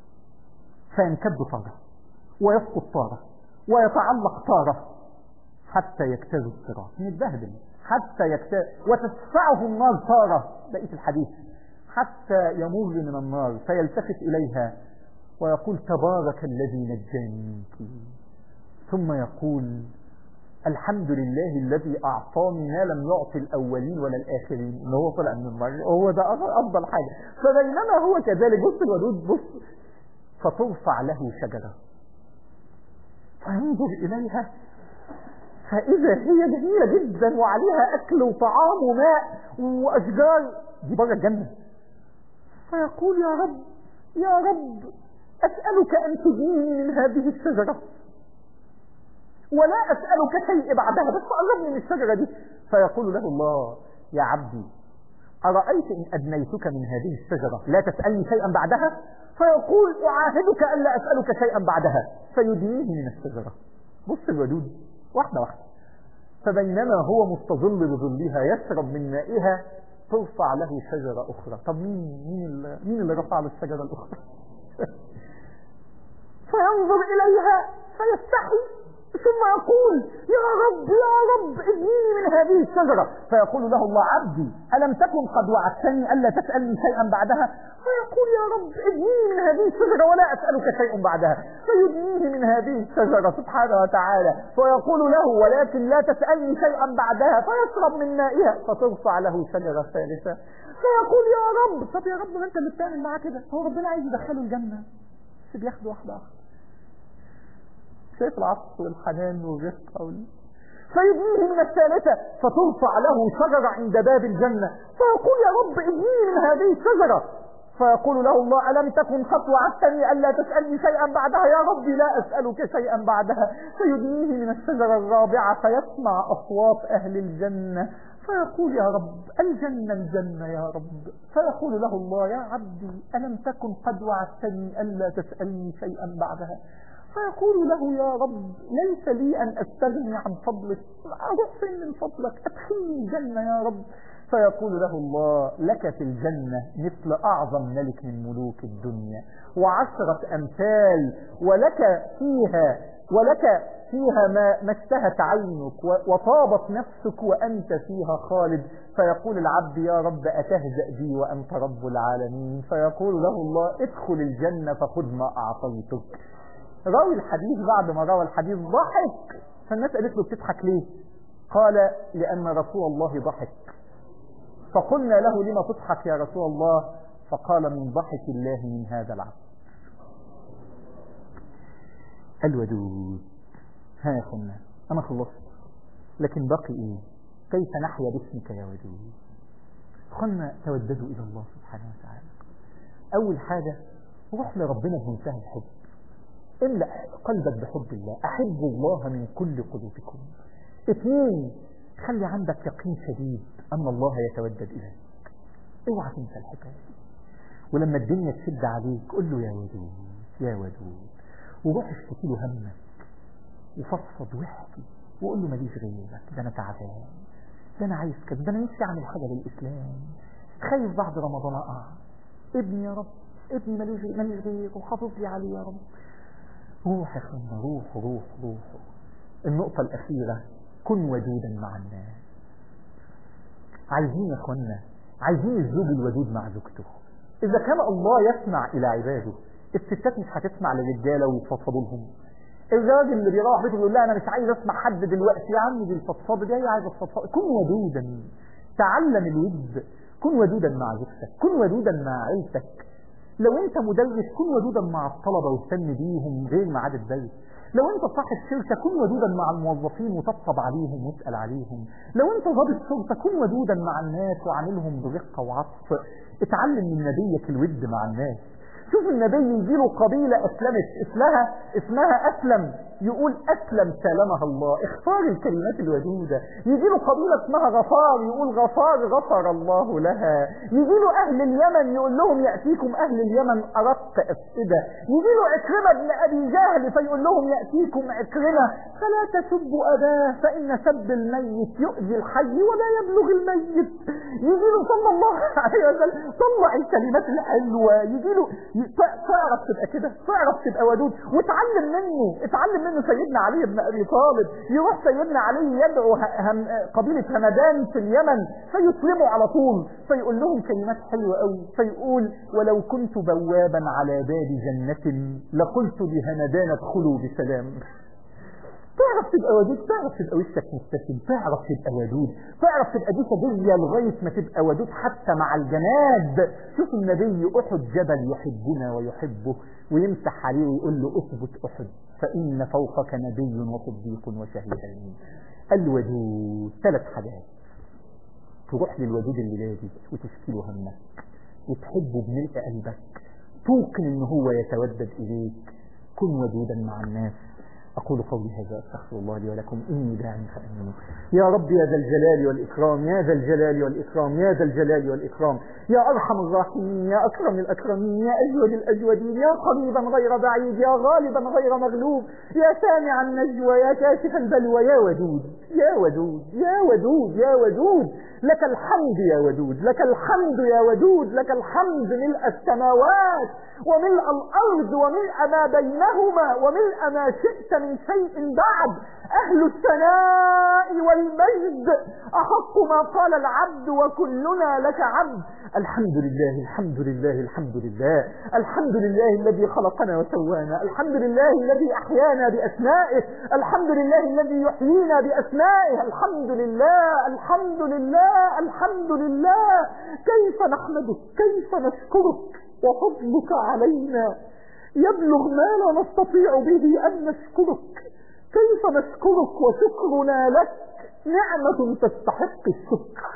فينكب طاره ويسقط طاره ويتعلق طاره حتى يجتاز الصراط متبهدل حتى يجتاز وتدفعه النار طاره بقيه الحديث حتى يمر من النار فيلتفت إليها ويقول تبارك الذي نجاني منك ثم يقول الحمد لله الذي أعطاني ما لم يعطي الأولين ولا الآخرين إن هو طلع من النار هو ده أفضل حاجة فبينما هو كذلك بص الودود بص فترفع له شجرة فينظر إليها فإذا هي جميلة جدا وعليها أكل وطعام وماء وأشجار دي بره الجنة فيقول يا رب يا رب أسألك أن تجيني من هذه الشجرة ولا أسألك شيء بعدها بس قربني من الشجرة دي فيقول له الله يا عبدي أرأيت إن أدنيتك من هذه الشجرة لا تسألني شيئا بعدها فيقول أعاهدك ألا أسألك شيئا بعدها فيدنيه من الشجرة بص الودود واحدة واحدة فبينما هو مستظل بظلها يشرب من مائها ترفع له شجرة أخرى طب مين مين اللي, مين اللي رفع له الشجرة الأخرى فينظر إليها فيستحي ثم يقول يا رب يا رب ادنيني من هذه الشجرة فيقول له الله عبدي ألم تكن قد وعدتني ألا تسألني شيئا بعدها فيقول يا رب ادنيني من هذه الشجرة ولا أسألك شيء بعدها فيدنيه من هذه الشجرة سبحانه وتعالى فيقول له ولكن لا تسألني شيئا بعدها فيشرب من مائها فترفع له شجرة ثالثة فيقول يا رب طب يا رب ما انت اللي بتعمل معاه كده هو ربنا عايز يدخله الجنة بس بياخده واحدة واحدة شايف العطف والحنان والرفقة وال... فيدنيه من الثالثة فترفع له شجرة عند باب الجنة فيقول يا رب ادنيني من هذه الشجرة فيقول له الله ألم تكن قد وعدتني ألا تسألني شيئا بعدها يا ربي لا أسألك شيئا بعدها فيدنيه من الشجرة الرابعة فيسمع أصوات أهل الجنة فيقول يا رب الجنة الجنة يا رب فيقول له الله يا عبدي ألم تكن قد وعدتني ألا تسألني شيئا بعدها فيقول له يا رب ليس لي أن أستغني عن فضلك أروح فين من فضلك أدخلني الجنة يا رب فيقول له الله لك في الجنة مثل أعظم ملك من ملوك الدنيا وعشرة أمثال ولك فيها ولك فيها ما, ما اشتهت عينك وطابت نفسك وأنت فيها خالد فيقول العبد يا رب أتهزأ بي وأنت رب العالمين فيقول له الله ادخل الجنة فخذ ما أعطيتك راوي الحديث بعد ما روى الحديث ضحك فالناس قالت له بتضحك ليه قال لأن رسول الله ضحك فقلنا له لما تضحك يا رسول الله فقال من ضحك الله من هذا العبد الودود ها يا اخوانا انا خلصت لكن بقي ايه كيف نحيا باسمك يا ودود اخوانا توددوا الى الله سبحانه وتعالى اول حاجة روح لربنا بمنتهى الحب املأ قلبك بحب الله احبوا الله من كل قلوبكم اثنين خلي عندك يقين شديد ان الله يتودد اليك اوعى تنسى الحكايه دي ولما الدنيا تشد عليك قول له يا ودود يا ودود وروح اشتكي له همك وفضفض واحكي وقول له ماليش غيرك ده انا تعبان ده انا عايز كده ده انا نفسي اعمل حاجه للاسلام خايف بعد رمضان اقع ابني يا رب ابني ماليش ماليش غيره وحافظ لي عليه يا رب روح يا اخوانا روح روح روح النقطة الأخيرة كن ودودا مع الناس عايزين يا اخوانا عايزين الزوج الودود مع زوجته إذا كان الله يسمع إلى عباده الستات مش هتسمع للرجالة ويتفضفضوا لهم الراجل اللي بيروح بيته يقول لا انا مش عايز اسمع حد دلوقتي يا عم دي الفضفاضه دي عايز الفضفاضه كن ودودا تعلم الود كن ودودا مع زوجتك كن ودودا مع عيلتك لو انت مدرس كن ودودا مع الطلبة واهتم بيهم غير ميعاد الدرس لو انت صاحب شركة كن ودودا مع الموظفين وطبطب عليهم واسأل عليهم لو انت ضابط شرطة كن ودودا مع الناس وعاملهم برقة وعطف اتعلم من نبيك الود مع الناس شوف النبي يجيله قبيلة أسلمت اسمها اسمها أسلم يقول أسلم سالمها الله اختار الكلمات الودودة يجيله قبيلة اسمها غفار يقول غفار غفر الله لها يجيله أهل اليمن يقول لهم يأتيكم أهل اليمن أرق أفئدة يجيله عكرمة بن أبي جهل فيقول لهم يأتيكم عكرمة فلا تسبوا أباه فإن سب الميت يؤذي الحي ولا يبلغ الميت يجيله صلى الله عليه وسلم طلع الكلمات الحلوة يجيله تعرف تبقى كده تعرف تبقى ودود وتعلم منه اتعلم منه سيدنا علي بن ابي طالب يروح سيدنا علي يدعو هم قبيله همدان في اليمن فيسلموا على طول فيقول لهم كلمات حلوه قوي فيقول ولو كنت بوابا على باب جنه لقلت لهمدان ادخلوا بسلام تعرف تبقى ودود تعرف تبقى وشك مبتسم تعرف تبقى ودود تعرف تبقى دي سجية لغاية ما تبقى ودود حتى مع الجناد شوف النبي أحد جبل يحبنا ويحبه ويمسح عليه ويقول له اثبت أحد فإن فوقك نبي وصديق وشهيدين الودود ثلاث حاجات تروح للودود الليلادي وتشكي له همك وتحبه بملء قلبك توقن ان هو يتودد اليك كن ودودا مع الناس أقول قولي هذا أستغفر الله لي ولكم إني داع فأمنوا يا رب يا ذا الجلال والإكرام يا ذا الجلال والإكرام يا ذا الجلال والإكرام يا أرحم الراحمين يا أكرم الأكرمين يا أجود الأجودين يا قريبا غير بعيد يا غالبا غير مغلوب يا سامع النجوى يا كاشف البلوى يا ودود يا ودود يا ودود يا ودود لك الحمد يا ودود لك الحمد يا ودود لك الحمد ملء السماوات وملء الأرض وملء ما بينهما وملء ما شئت من شيء بعد أهل الثناء والمجد أحق ما قال العبد وكلنا لك عبد الحمد لله الحمد لله الحمد لله الحمد لله الذي خلقنا وسوانا الحمد لله الذي أحيانا بأسمائه الحمد لله الذي يحيينا بأسمائه الحمد لله الحمد لله الحمد لله كيف نحمدك كيف نشكرك وفضلك علينا يبلغ ما لا نستطيع به أن نشكرك كيف نشكرك وشكرنا لك نعمة تستحق الشكر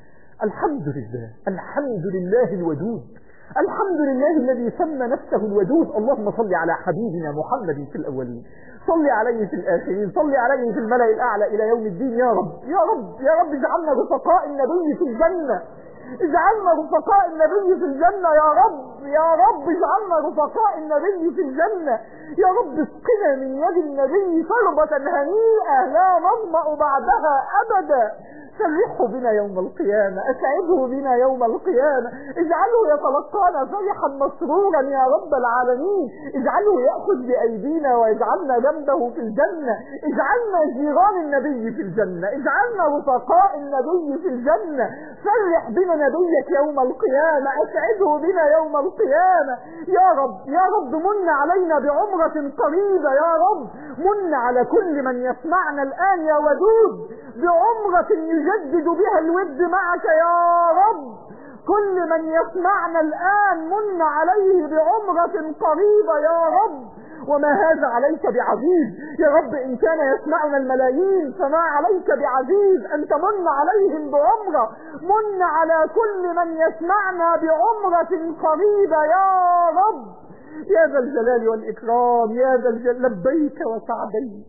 الحمد لله الحمد لله الودود الحمد لله الذي سمى نفسه الودود اللهم صل على حبيبنا محمد في الأولين صل عليه في الآخرين صل عليه في الملأ الأعلى إلى يوم الدين يا رب يا رب يا رب اجعلنا رفقاء النبي في الجنة اجعلنا رفقاء النبي في الجنة يا رب يا رب اجعلنا رفقاء النبي في الجنة يا رب اسقنا من يد النبي شربة هنيئة لا نظمأ بعدها أبدا فرحه بنا يوم القيامة أسعده بنا يوم القيامة اجعله يتلقانا فرحا مسرورا يا رب العالمين اجعله يأخذ بأيدينا ويجعلنا جنبه في الجنة اجعلنا جيران النبي في الجنة اجعلنا رفقاء النبي في الجنة فرح بنا نبيك يوم القيامة أسعده بنا يوم القيامة يا رب يا رب من علينا بعمرة قريبة يا رب من على كل من يسمعنا الآن يا ودود بعمرة يجدد بها الود معك يا رب كل من يسمعنا الآن من عليه بعمرة قريبة يا رب وما هذا عليك بعزيز يا رب إن كان يسمعنا الملايين فما عليك بعزيز أن تمن عليهم بعمرة من على كل من يسمعنا بعمرة قريبة يا رب يا ذا الجلال والإكرام يا ذا الجلال لبيك وسعديك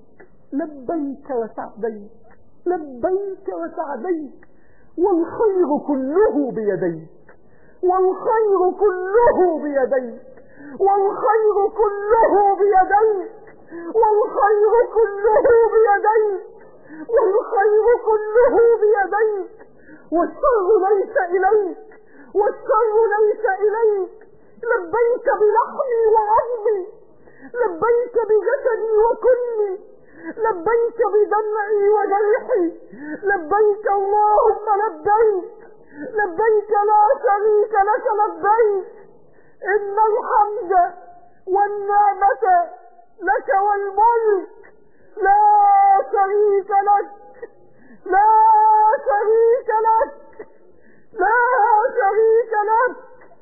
لبيك وسعديك لبيك وسعديك والخير كله بيديك والخير كله بيديك والخير كله بيديك والخير كله بيديك والخير كله بيديك والشر ليس إليك والشر ليس إليك لبيك بلحمي وعظمي لبيك بجسدي وكلي لبيك بدمعي وجرحي لبيك اللهم لبيك لبيك لا شريك لك لبيك إن الحمد والنعمة لك والملك لا شريك لك لا شريك لك لا شريك لك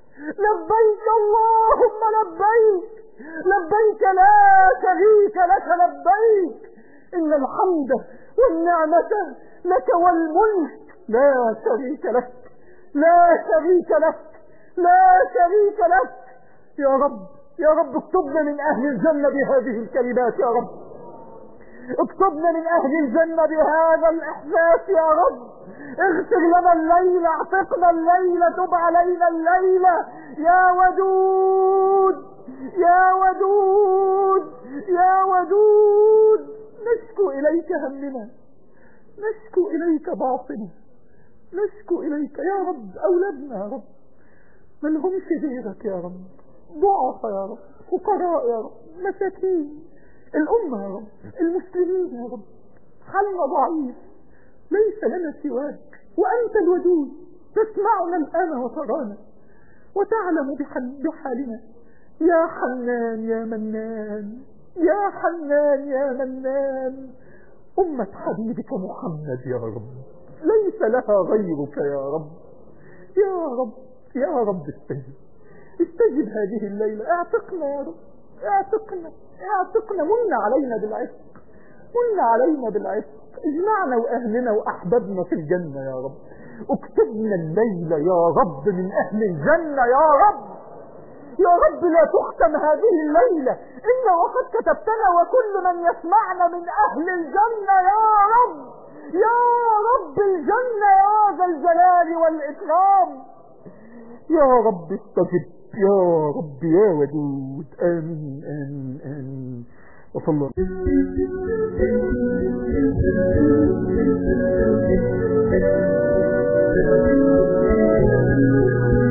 لبيك اللهم لبيك لبيك لا شريك لك لبيك إن الحمد والنعمة لك والملك لا شريك لك لا شريك لك لا شريك لك يا رب يا رب اكتبنا من أهل الجنة بهذه الكلمات يا رب اكتبنا من أهل الجنة بهذا الإحساس يا رب اغفر لنا الليلة اعتقنا الليلة تب علينا الليلة يا ودود يا ودود يا ودود نشكو إليك همنا نشكو إليك باطنا نشكو إليك يا رب أولادنا يا رب ما لهمش غيرك يا رب ضعف يا رب فقراء يا رب مساكين الأمة يا رب المسلمين يا رب حالنا ضعيف ليس لنا سواك وأنت الودود تسمعنا الآن وترانا وتعلم بحالنا يا حنان يا منان يا حنان يا منان أمة حبيبك محمد يا رب ليس لها غيرك يا رب يا رب يا رب استجب استجب هذه الليلة اعتقنا يا رب اعتقنا اعتقنا من علينا بالعتق من علينا بالعتق اجمعنا واهلنا واحبابنا في الجنة يا رب اكتبنا الليلة يا رب من اهل الجنة يا رب يا رب لا تختم هذه الليلة إن وقد كتبتنا وكل من يسمعنا من أهل الجنة يا رب يا رب الجنة يا ذا الجلال والإكرام يا رب استجب يا رب يا ودود آمين آمين آمين وصلى الله